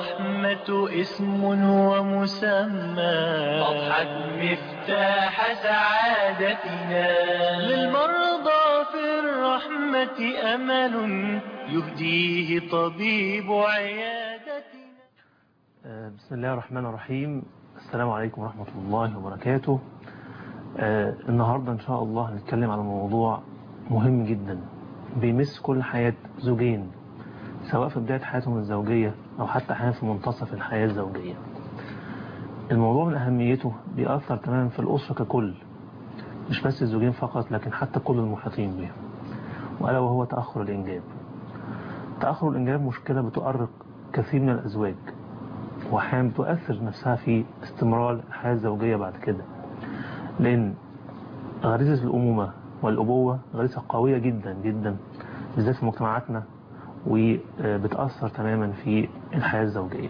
الرحمة اسم ومسمى أضحت مفتاح سعادتنا للمرضى في الرحمة أمل يهديه طبيب عيادتنا بسم الله الرحمن الرحيم السلام عليكم ورحمة الله وبركاته آه النهاردة إن شاء الله هنتكلم على موضوع مهم جدا بيمس كل حياة زوجين سواء في بداية حياتهم الزوجية أو حتى أحيانا في منتصف الحياة الزوجية الموضوع من أهميته بيأثر تماما في الأسرة ككل مش بس الزوجين فقط لكن حتى كل المحيطين بهم وألا وهو تأخر الإنجاب تأخر الإنجاب مشكلة بتؤرق كثير من الأزواج وأحيانا بتؤثر نفسها في استمرار الحياة الزوجية بعد كده لأن غريزة الأمومة والأبوة غريزة قوية جدا جدا بالذات في مجتمعاتنا وبتأثر تماما في الحياة الزوجية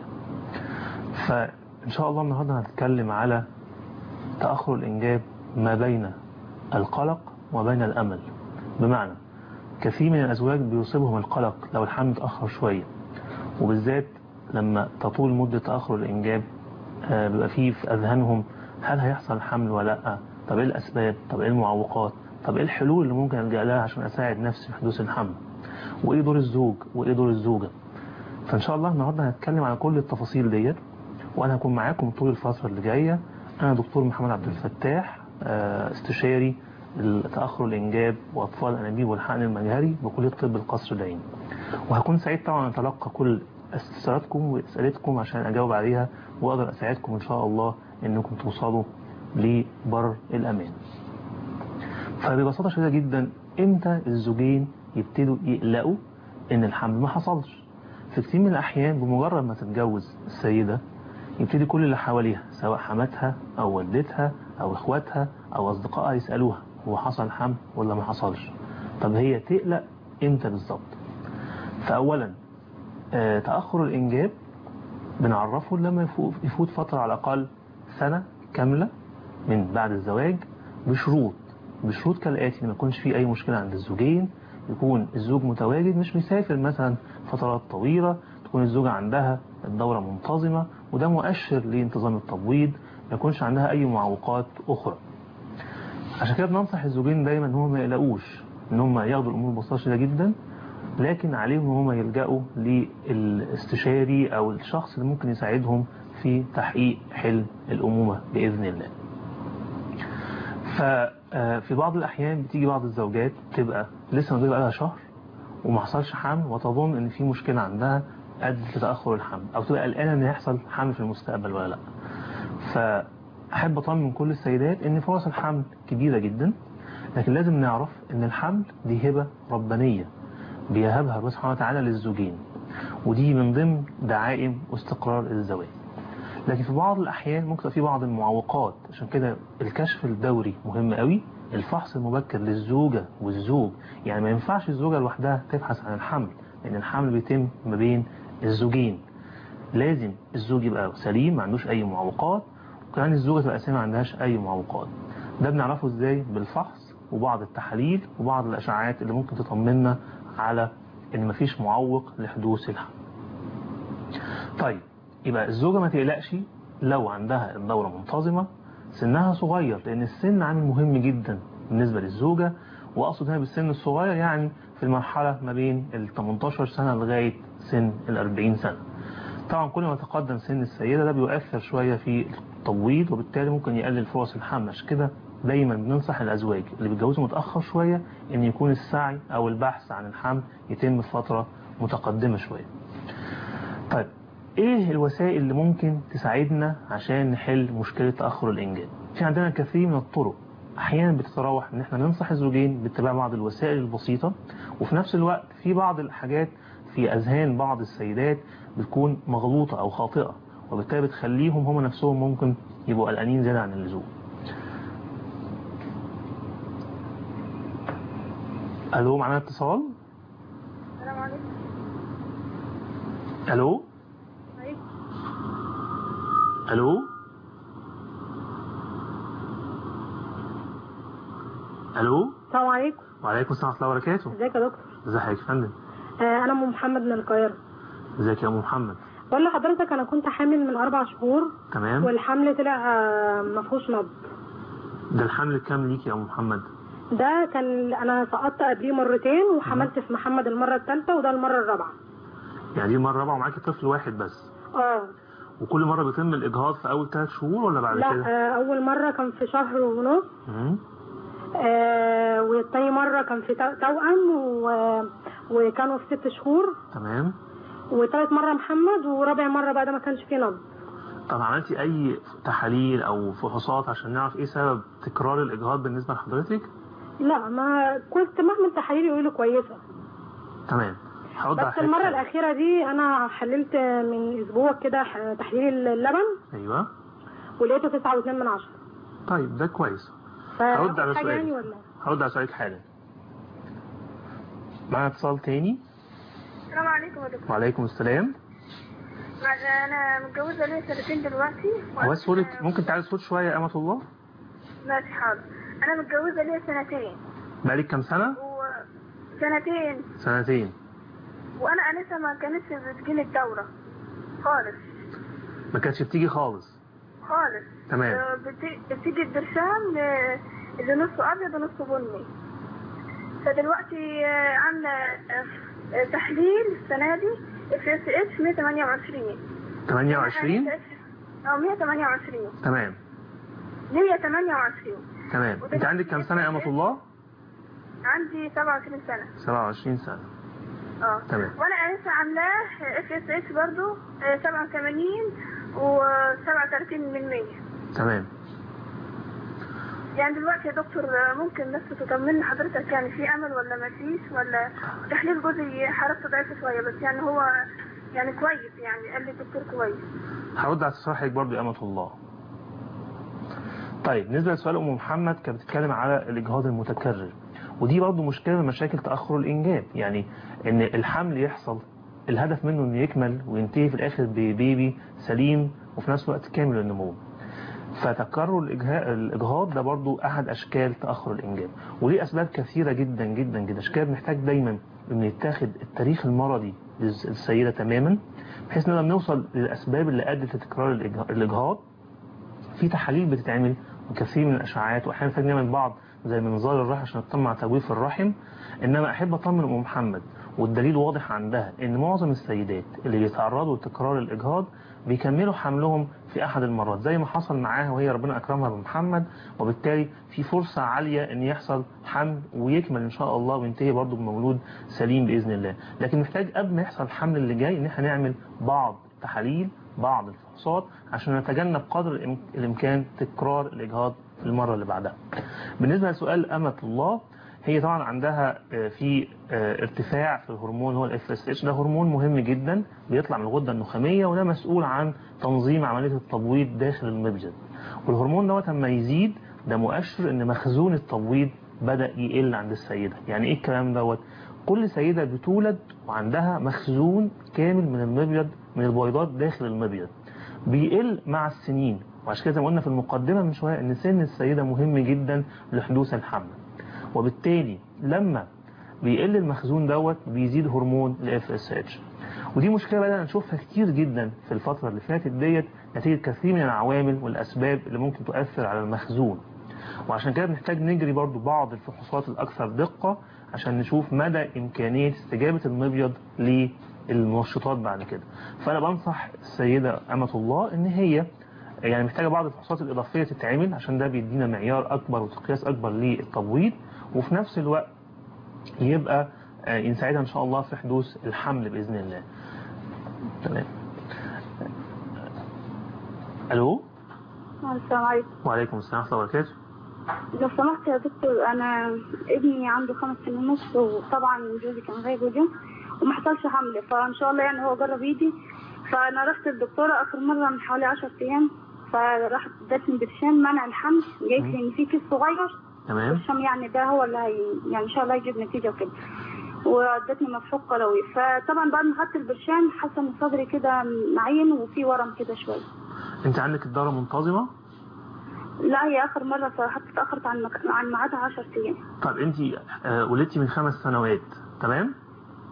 فإن شاء الله النهاردة هنتكلم على تأخر الإنجاب ما بين القلق وبين الأمل بمعنى كثير من الأزواج بيصيبهم القلق لو الحمل تأخر شوية وبالذات لما تطول مدة تأخر الإنجاب بيبقى فيه في أذهانهم هل هيحصل حمل ولا لا طب إيه الأسباب طب إيه المعوقات طب إيه الحلول اللي ممكن ألجأ لها عشان أساعد نفسي في حدوث الحمل وإيه دور الزوج وإيه دور الزوجة فإن شاء الله النهاردة هنتكلم على كل التفاصيل ديت وأنا هكون معاكم طول الفترة اللي جاية أنا دكتور محمد عبد الفتاح استشاري تأخر الإنجاب وأطفال الأنابيب والحقن المجهري بكلية طب القصر العيني وهكون سعيد طبعا أتلقى كل استفساراتكم واسئلتكم عشان اجاوب عليها واقدر اساعدكم ان شاء الله انكم توصلوا لبر الامان فببساطه شديده جدا امتى الزوجين يبتدوا يقلقوا ان الحمل ما حصلش في كتير من الاحيان بمجرد ما تتجوز السيده يبتدي كل اللي حواليها سواء حماتها او والدتها او اخواتها او اصدقائها يسالوها هو حصل حمل ولا ما حصلش طب هي تقلق امتى بالظبط فاولا تأخر الإنجاب بنعرفه لما يفوت فترة على الأقل سنة كاملة من بعد الزواج بشروط بشروط كالآتي ما يكونش فيه أي مشكلة عند الزوجين يكون الزوج متواجد مش مسافر مثلا فترات طويلة تكون الزوجة عندها الدورة منتظمة وده مؤشر لانتظام التبويض ما يكونش عندها أي معوقات أخرى عشان كده بننصح الزوجين دايما ان هم ما يقلقوش ان هم ياخدوا الامور ببساطه شديده جدا لكن عليهم ان هم يلجأوا للاستشاري او الشخص اللي ممكن يساعدهم في تحقيق حلم الأمومة بإذن الله ففي بعض الأحيان بتيجي بعض الزوجات تبقى لسه متجوزة لها شهر وما حصلش حمل وتظن ان في مشكلة عندها أدت لتأخر الحمل أو تبقى قلقانة ان يحصل حمل في المستقبل ولا لا فأحب أطمن كل السيدات ان فرص الحمل كبيرة جدا لكن لازم نعرف ان الحمل دي هبة ربانية بيهبها الله سبحانه وتعالى للزوجين ودي من ضمن دعائم واستقرار الزواج لكن في بعض الأحيان ممكن في بعض المعوقات عشان كده الكشف الدوري مهم قوي الفحص المبكر للزوجة والزوج يعني ما ينفعش الزوجة لوحدها تبحث عن الحمل لأن الحمل بيتم ما بين الزوجين لازم الزوج يبقى سليم ما عندوش أي معوقات وكمان الزوجة تبقى سليمة ما عندهاش أي معوقات ده بنعرفه ازاي بالفحص وبعض التحاليل وبعض الأشعاعات اللي ممكن تطمنا على ان مفيش معوق لحدوث الحمل طيب يبقى الزوجة ما تقلقش لو عندها الدورة منتظمة سنها صغير لان السن عامل مهم جدا بالنسبة للزوجة واقصد هنا بالسن الصغير يعني في المرحلة ما بين ال 18 سنة لغاية سن ال 40 سنة طبعا كل ما تقدم سن السيدة ده بيؤثر شوية في التبويض وبالتالي ممكن يقلل فرص الحمل عشان كده دايما بننصح الأزواج اللي بيتجوزوا متأخر شوية ان يكون السعي او البحث عن الحمل يتم في فترة متقدمة شوية طيب ايه الوسائل اللي ممكن تساعدنا عشان نحل مشكلة تأخر الإنجاب في عندنا كثير من الطرق احيانا بتتراوح ان احنا ننصح الزوجين باتباع بعض الوسائل البسيطة وفي نفس الوقت في بعض الحاجات في اذهان بعض السيدات بتكون مغلوطة او خاطئة وبالتالي بتخليهم هم نفسهم ممكن يبقوا قلقانين زيادة عن اللزوم الو معنا اتصال السلام عليكم الو عليكم الو الو السلام عليكم وعليكم السلام ورحمه الله وبركاته ازيك يا دكتور ازي حضرتك يا فندم آه انا ام محمد من القاهره ازيك يا ام محمد بقول لحضرتك انا كنت حامل من اربع شهور تمام والحمل طلع آه، ما فيهوش نبض ده الحمل الكام ليك يا ام محمد ده كان انا سقطت قبليه مرتين وحملت في محمد المره الثالثه وده المره الرابعه يعني دي المره الرابعه ومعاكي طفل واحد بس اه وكل مره بيتم الاجهاض في اول ثلاث شهور ولا بعد لا كده آه، اول مره كان في شهر ونص مم. آه والتاني مره كان في تو- توأم و... وكانوا في ست شهور تمام وتالت مره محمد ورابع مره بقى ده ما كانش فيه نبض طب عملتي اي تحاليل او فحوصات عشان نعرف ايه سبب تكرار الاجهاض بالنسبه لحضرتك لا ما كنت مهما التحاليل يقولوا كويسه تمام هرد على بس حضرتك المره حاجة. الاخيره دي انا حللت من اسبوع كده ح- تحليل اللبن ايوه ولقيته تسعة واتنين من عشرة طيب ده كويس هرد على فاخد حاجه سؤالك. يعني ولا هرد على سؤالك حالا معانا اتصال تاني السلام عليكم يا دكتور وعليكم السلام انا متجوزه ليا سنتين دلوقتي هو صوتك ممكن تعالي الصوت شويه يا امه الله ماشي حاضر انا متجوزه ليا سنتين بقالك كام سنه وسنتين سنتين وانا انسه ما كانتش بتجيلي الدوره خالص ما كانتش بتيجي خالص خالص تمام آه، بت- بتيجي البرشام آه، اللي نصه ابيض ونصه بني فدلوقتي آه، عامله آه، آه، تحليل السنه دي اف اس اتش 128 28 اه 128 تمام 128 تمام انت عندك كام سنه يا امه الله عندي 27 سنه 27 سنه اه تمام وانا لسه عاملاه اف اس اتش برضه 87 و37 من 100 تمام يعني دلوقتي يا دكتور آه، ممكن بس تطمني حضرتك يعني في امل ولا ما فيش ولا تحليل جوزي حرارته ضعيفه شويه بس يعني هو يعني كويس يعني قال لي الدكتور كويس هرد على تصريحك برضو يا أمة الله طيب بالنسبة لسؤال أم محمد كانت بتتكلم على الإجهاض المتكرر ودي برضو مشكلة من مشاكل تأخر الإنجاب يعني إن الحمل يحصل الهدف منه إنه يكمل وينتهي في الآخر ببيبي سليم وفي نفس الوقت كامل النمو فتكرر الإجها- الإجهاض ده برضو أحد أشكال تأخر الإنجاب وليه أسباب كثيرة جدا جدا جدا عشان كده بنحتاج دايما إن يتاخد التاريخ المرضي للسيدة تماما بحيث إننا بنوصل للأسباب اللي أدت لتكرار الإجه- الإجهاض في تحاليل بتتعمل وكثير من الاشعاعات واحيانا محتاج نعمل بعض زي منظار الرحم عشان نطمن على تجويف الرحم انما احب اطمن ام محمد والدليل واضح عندها ان معظم السيدات اللي بيتعرضوا لتكرار الاجهاض بيكملوا حملهم في احد المرات زي ما حصل معاها وهي ربنا اكرمها بمحمد وبالتالي في فرصه عاليه ان يحصل حمل ويكمل ان شاء الله وينتهي برضه بمولود سليم باذن الله لكن محتاج قبل ما يحصل الحمل اللي جاي ان احنا نعمل بعض التحاليل بعض الفحوصات عشان نتجنب قدر الإم- الامكان تكرار الاجهاض المره اللي بعدها بالنسبه لسؤال امه الله هي طبعا عندها آه، في آه، ارتفاع في الهرمون هو الاف اس اتش ده هرمون مهم جدا بيطلع من الغده النخاميه وده مسؤول عن تنظيم عمليه التبويض داخل المبيض والهرمون دوت لما يزيد ده مؤشر ان مخزون التبويض بدا يقل عند السيده يعني ايه الكلام دوت كل سيده بتولد وعندها مخزون كامل من المبيض من البويضات داخل المبيض بيقل مع السنين وعشان كده زي ما قلنا في المقدمه من شويه ان سن السيده مهم جدا لحدوث الحمل وبالتالي لما بيقل المخزون دوت بيزيد هرمون الاف اس اتش ودي مشكله بدأنا نشوفها كتير جدا في الفتره اللي فاتت ديت نتيجه كثير من العوامل والاسباب اللي ممكن تؤثر على المخزون وعشان كده بنحتاج نجري برضو بعض الفحوصات الاكثر دقه عشان نشوف مدى امكانيه استجابه المبيض للمنشطات بعد كده فانا بنصح السيده امه الله ان هي يعني محتاجه بعض الفحوصات الاضافيه تتعمل عشان ده بيدينا معيار اكبر وتقياس اكبر للتبويض وفي نفس الوقت يبقى آه، يساعدها ان شاء الله في حدوث الحمل باذن الله تمام الو السلام عليكم وعليكم السلام ورحمه الله وبركاته لو سمحت يا دكتور انا ابني عنده خمس سنين ونص وطبعا جوزي كان غايب وجه وما حصلش حمل فان شاء الله يعني هو جرب يدي فانا رحت الدكتوره اخر مره من حوالي 10 ايام فراحت ادتني برشام منع الحمل جايت لي ان في كيس صغير تمام برشام يعني ده هو اللي هي يعني ان شاء الله يجيب نتيجه وكده وادتني مفحوق قلوي فطبعا بعد ما خدت البرشام حاسه ان صدري كده معين وفي ورم كده شويه انت عندك الدوره منتظمه لا هي اخر مره صراحه اتاخرت عن مك... عن ميعادها 10 ايام طب انت آه، ولدتي من خمس سنوات تمام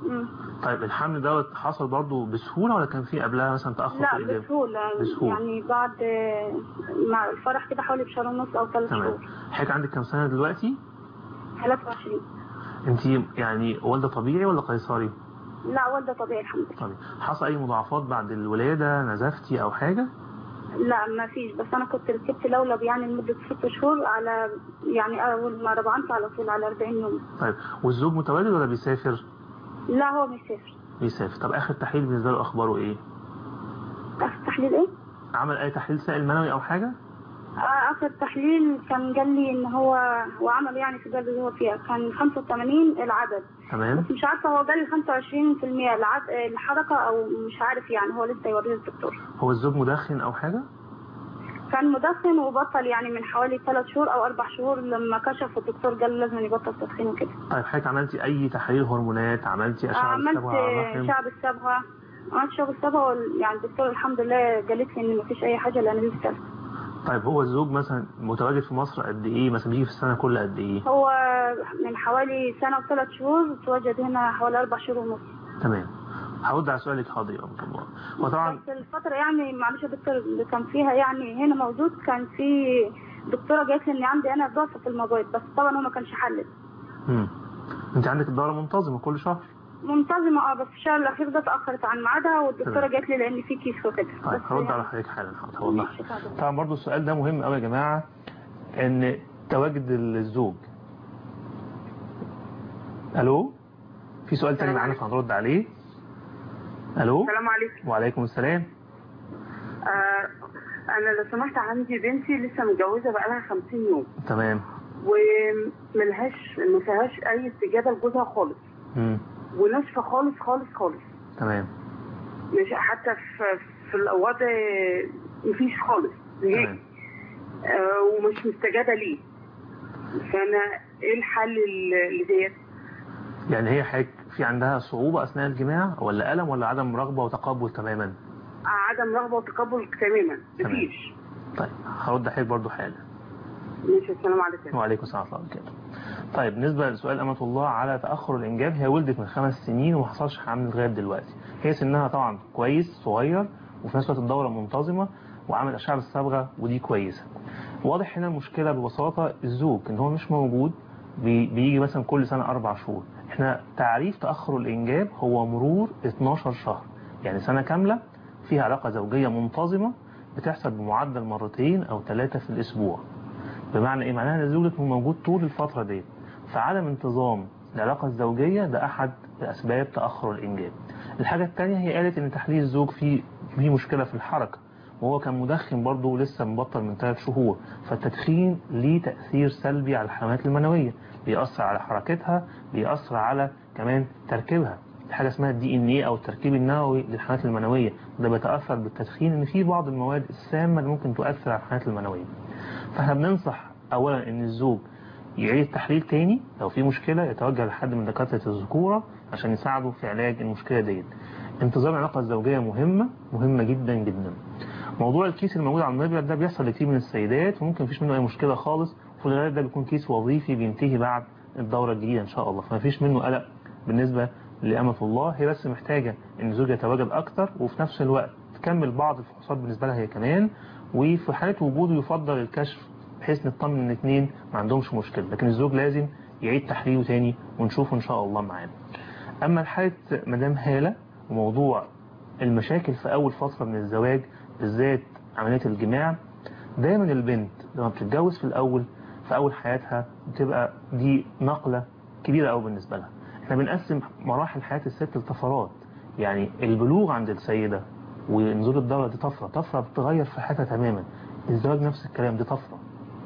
مم. طيب الحمل دوت حصل برضه بسهولة ولا كان في قبلها مثلا تأخر في لا الإجابة؟ بسهولة بسهولة. يعني بعد آه، مع الفرح كده حوالي بشهر ونص أو ثلاث تمام شهور حضرتك عندك كام سنة دلوقتي؟ 23 انت يعني والدة طبيعي ولا قيصري؟ لا والدة طبيعي الحمد لله طبيعي حصل أي مضاعفات بعد الولادة نزفتي أو حاجة؟ لا ما فيش بس أنا كنت ركبت لولب يعني لمدة ست شهور على يعني أول ما ربعنت على طول على 40 يوم طيب والزوج متواجد ولا بيسافر؟ لا هو مش سافر بيسافر طب آخر تحليل بالنسبة له أخباره إيه؟ آخر تحليل إيه؟ عمل أي تحليل سائل منوي أو حاجة؟ آه، آخر تحليل كان قال لي إن هو وعمل يعني في البلد اللي هو فيها كان 85 العدد تمام بس مش عارفة هو قال لي 25% العد... الحركة أو مش عارف يعني هو لسه يوريه الدكتور هو الزوج مدخن أو حاجة؟ كان مدخن وبطل يعني من حوالي ثلاث شهور أو أربع شهور لما كشف الدكتور قال لازم يبطل تدخين وكده طيب حضرتك عملتي أي تحاليل هرمونات عملتي أشعة عملت بالصبغة على الرحم؟ شعب الصبغة عملت شعب الصبغة وال- يعني الدكتور الحمد لله قالت لي إن مفيش أي حاجة لأن لسه طيب هو الزوج مثلا متواجد في مصر قد ايه مثلا بيجي في السنه كل قد ايه هو من حوالي سنة وثلاث شهور تواجد هنا حوالي أربع شهور ونص تمام هرد على سؤالك حاضر يا ام الله هو طبعا بس الفترة يعني معلش يا دكتور اللي كان فيها يعني هنا موجود كان في دكتورة قالت لي إن عندي أنا ضعف في المبيض بس طبعا هو ما كانش حلل امم انت عندك الدوره منتظمه كل شهر منتظمة اه بس الشهر الأخير ده اتأخرت عن ميعادها والدكتورة تمام. قالت لي لأن في كيس وكده طيب بس هرد على يعني- حضرتك حالا حاضر هوضح ماشي، اتفضل. طبعا برضو السؤال ده مهم قوي يا جماعه ان تواجد الزوج الو في سؤال تاني معانا فهنرد عليه الو السلام عليكم وعليكم السلام آه انا لو سمحت عندي بنتي لسه متجوزه بقالها 50 يوم تمام وملهاش ما فيهاش اي استجابه لجوزها خالص امم وناشفه خالص خالص خالص تمام مش حتى في في الوضع مفيش خالص نهائي تمام آه ومش مستجابه ليه فانا ايه الحل اللي ديت يعني هي حضرتك في عندها صعوبه اثناء الجماع ولا الم ولا عدم رغبه وتقبل تماما عدم رغبه وتقبل تماما تمام. مفيش طيب هرد حضرتك برضو حالا ماشي السلام عليكم وعليكم السلام ورحمه الله وبركاته طيب بالنسبه لسؤال امه الله على تاخر الانجاب هي ولدت من خمس سنين وما حصلش حمل لغايه دلوقتي هي سنها طبعا كويس صغير وفي نفس الوقت الدوره منتظمه وعمل اشعه بالصبغه ودي كويسه واضح هنا المشكله ببساطه الزوج ان هو مش موجود بي- بيجي مثلا كل سنه اربع شهور احنا تعريف تاخر الانجاب هو مرور 12 شهر يعني سنه كامله فيها علاقه زوجيه منتظمه بتحصل بمعدل مرتين او ثلاثه في الاسبوع بمعنى ايه معناها ان الزوج يكون موجود طول الفترة دي فعدم انتظام العلاقة الزوجية ده احد اسباب تأخر الانجاب الحاجة التانية هي قالت ان تحليل الزوج فيه فيه مشكلة في الحركة وهو كان مدخن برضه لسه مبطل من ثلاث شهور فالتدخين ليه تأثير سلبي على الحملات المنوية بيأثر على حركتها بيأثر على كمان تركيبها حاجة اسمها الدي ان ايه او التركيب النووي للحملات المنوية ده بيتأثر بالتدخين ان في بعض المواد السامة اللي ممكن تؤثر على الحملات المنوية فاحنا بننصح اولا ان الزوج يعيد التحليل تاني لو في مشكلة يتوجه لحد من دكاترة الذكورة عشان يساعده في علاج المشكلة ديت انتظام العلاقة الزوجية مهمة مهمة جدا جدا موضوع الكيس اللي موجود على المبيض ده بيحصل لكتير من السيدات وممكن مفيش منه اي مشكلة خالص وفي الغالب ده بيكون كيس وظيفي بينتهي بعد الدورة الجديدة ان شاء الله فما فيش منه قلق بالنسبة لأمة الله هي بس محتاجة ان الزوج يتواجد اكتر وفي نفس الوقت تكمل بعض الفحوصات بالنسبة لها هي كمان وفي حالة وجوده يفضل الكشف بحيث نطمن ان الاثنين ما عندهمش مشكلة لكن الزوج لازم يعيد تحليله تاني ونشوفه ان شاء الله معانا اما حالة مدام هالة وموضوع المشاكل في اول فترة من الزواج بالذات عملية الجماع دايما البنت لما بتتجوز في الاول في اول حياتها بتبقى دي نقلة كبيرة قوي بالنسبة لها احنا بنقسم مراحل حياة الست لطفرات يعني البلوغ عند السيدة ونزول الدورة دي طفرة طفرة بتغير في حياتها تماما الزواج نفس الكلام دي طفرة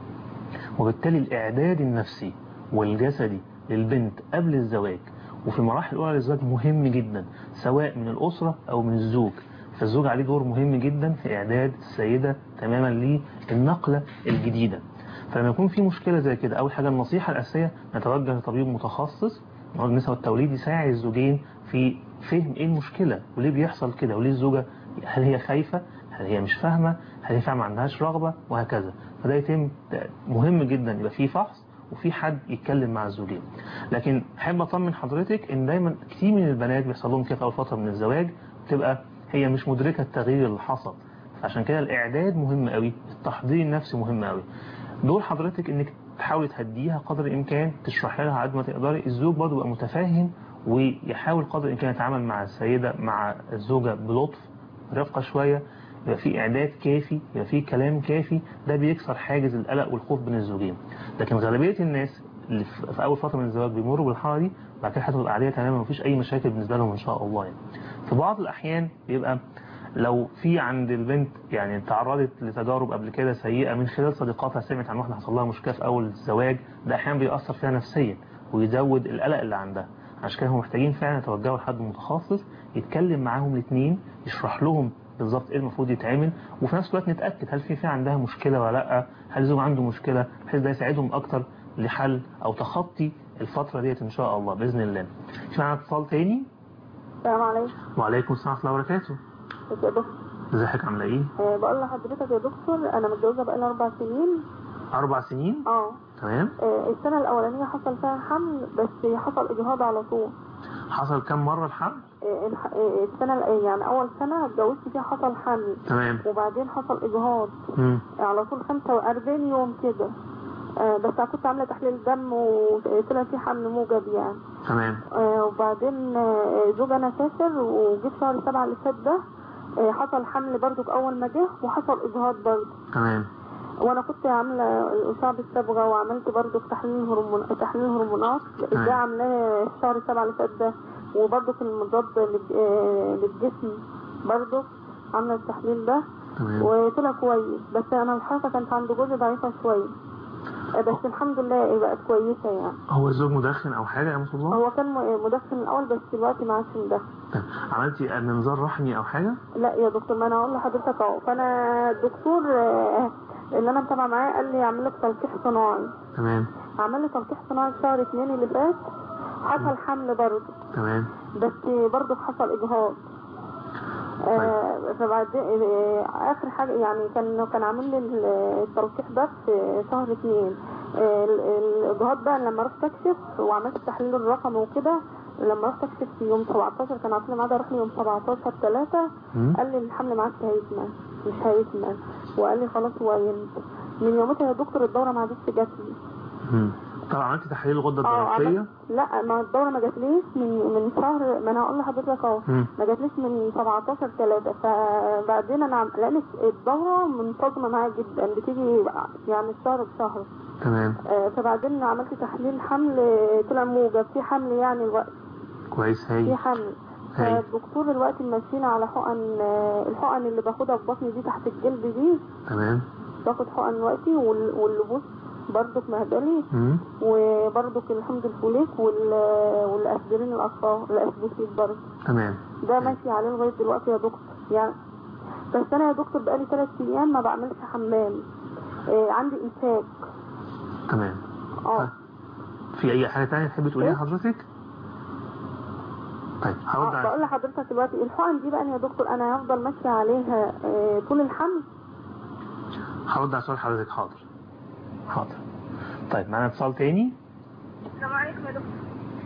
وبالتالي الإعداد النفسي والجسدي للبنت قبل الزواج وفي المراحل الأولى للزواج مهم جدا سواء من الأسرة أو من الزوج فالزوج عليه دور مهم جدا في إعداد السيدة تماما للنقلة الجديدة فلما يكون في مشكلة زي كده أول حاجة النصيحة الأساسية نتوجه لطبيب متخصص مرض النساء والتوليد يساعد الزوجين في فهم ايه المشكلة وليه بيحصل كده وليه الزوجة هل هي خايفة هل هي مش فاهمة هل هي فعلا ما عندهاش رغبة وهكذا فده يتم مهم جدا يبقى فيه فحص وفي حد يتكلم مع الزوجين لكن احب اطمن حضرتك ان دايما كتير من البنات بيحصل لهم كده في اول فتره من الزواج بتبقى هي مش مدركه التغيير اللي حصل عشان كده الاعداد مهم قوي التحضير النفسي مهم قوي دور حضرتك انك تحاولي تهديها قدر الامكان تشرحي لها على قد ما تقدري الزوج برضه يبقى متفاهم ويحاول قدر الامكان يتعامل مع السيده مع الزوجه بلطف رفقه شويه يبقى في اعداد كافي يبقى في كلام كافي ده بيكسر حاجز القلق والخوف بين الزوجين لكن غالبيه الناس اللي في في اول فتره من الزواج بيمروا بالحاله دي بعد كده هتبقى عاديه تماما مفيش اي مشاكل بالنسبه لهم ان شاء الله يعني في بعض الاحيان بيبقى لو في عند البنت يعني تعرضت لتجارب قبل كده سيئة من خلال صديقاتها سمعت عن واحدة حصل لها مشكلة في أول الزواج ده أحيانا بيأثر فيها نفسيا ويزود القلق اللي عندها عشان كده هم محتاجين فعلا يتوجهوا لحد متخصص يتكلم معاهم الاثنين يشرح لهم بالظبط ايه المفروض يتعمل وفي نفس الوقت نتأكد هل في في عندها مشكلة ولا لا هل الزوج عنده مشكلة بحيث ده يساعدهم أكتر لحل أو تخطي الفترة ديت إن شاء الله بإذن الله في معانا اتصال تاني السلام عليكم وعليكم السلام ورحمة الله وبركاته ازيك يا دكتور ازيك عاملة ايه؟ أه بقول لحضرتك يا دكتور انا متجوزه بقالي اربع سنين أربع سنين اه تمام آه، السنه الاولانيه حصل فيها حمل بس حصل اجهاض على طول حصل كم مرة الحمل؟ آه، الح- آه، السنه ال- يعني اول سنه اتجوزت فيها حصل حمل تمام وبعدين حصل اجهاض مم. على طول 45 يوم كده آه، بس أنا كنت عامله تحليل دم وطلع في حمل موجب يعني تمام آه، وبعدين آه، زوجي انا سافر وجيت شهر سبعة اللي فات ده آه، حصل حمل برضو اول ما جه وحصل اجهاض برضو تمام وانا كنت عامله الاشعه بالصبغه وعملت برضو تحليل هرمون تحليل هرمونات تمام. ده عاملاه شهر سبعة اللي فات ده وبرضو في المضاد للج- آه، للجسم برضو عامله التحليل ده تمام وطلع كويس بس انا الحركه كانت عند جوزي ضعيفه شويه آه، بس الحمد لله بقت كويسه يعني هو الزوج مدخن أو حاجة يا رسول الله؟ هو كان م- مدخن الاول بس دلوقتي ما عادش مدخن تمام. عملتي منظار رحمي أو حاجة؟ لا يا دكتور ما انا هقول لحضرتك اهو فانا الدكتور آه، اللي انا متابعه معاه قال لي اعمل لك تلقيح صناعي تمام عمل لي تلقيح صناعي في شهر اتنين اللي فات حصل حمل برضه تمام بس برضه حصل اجهاض آه فبعدين آه اخر حاجه يعني كان كان عامل لي التلقيح ده في شهر اتنين آه ال- الاجهاض بقى لما رحت اكشف وعملت التحليل الرقمي وكده لما رحت اكشف في يوم 17 كان عاطلي ميعاد اروح لي يوم 17 3 مم. قال لي الحمل معاك هيكمل مش هيكمل وقال لي خلاص هو ينزل من يومتها يا دكتور الدوره ما عادتش جات لي مم. طب عملتي تحليل الغدة اه الدرقية؟ عملت- لا ما الدوره ما جاتليش من من شهر ما انا هقول لحضرتك اهو مم. ما جاتليش من 17 3 فبعدين انا عم- لان الدوره منتظمه معايا جدا بتيجي يعني الشهر بشهر تمام آه، فبعدين عملت تحليل حمل آه، طلع موجب في حمل يعني الوقت كويس في هاي حمل هاي فالدكتور دلوقتي ماشينا على حقن آه، الحقن اللي باخدها في بطني دي تحت الجلد دي تمام باخد حقن دلوقتي وال- واللبوس برضك مهدلي مم. وبرضك الحمض الفوليك وال- والاسبرين الاطفال الاسبوسيد برضه تمام ده ماشي عليه لغايه دلوقتي يا دكتور يعني بس انا يا دكتور بقالي ثلاث ايام ما بعملش حمام آه عندي امساك تمام اه في أي حاجة تانية تحبي تقوليها إيه؟ حضرتك؟ طيب هرد آه، بقول على لحضرتك دلوقتي الحقن دي بقى يا دكتور انا هفضل ماشيه عليها آه طول الحمل هرد على سؤال حضرتك حاضر حاضر طيب معانا اتصال تاني السلام عليكم يا دكتور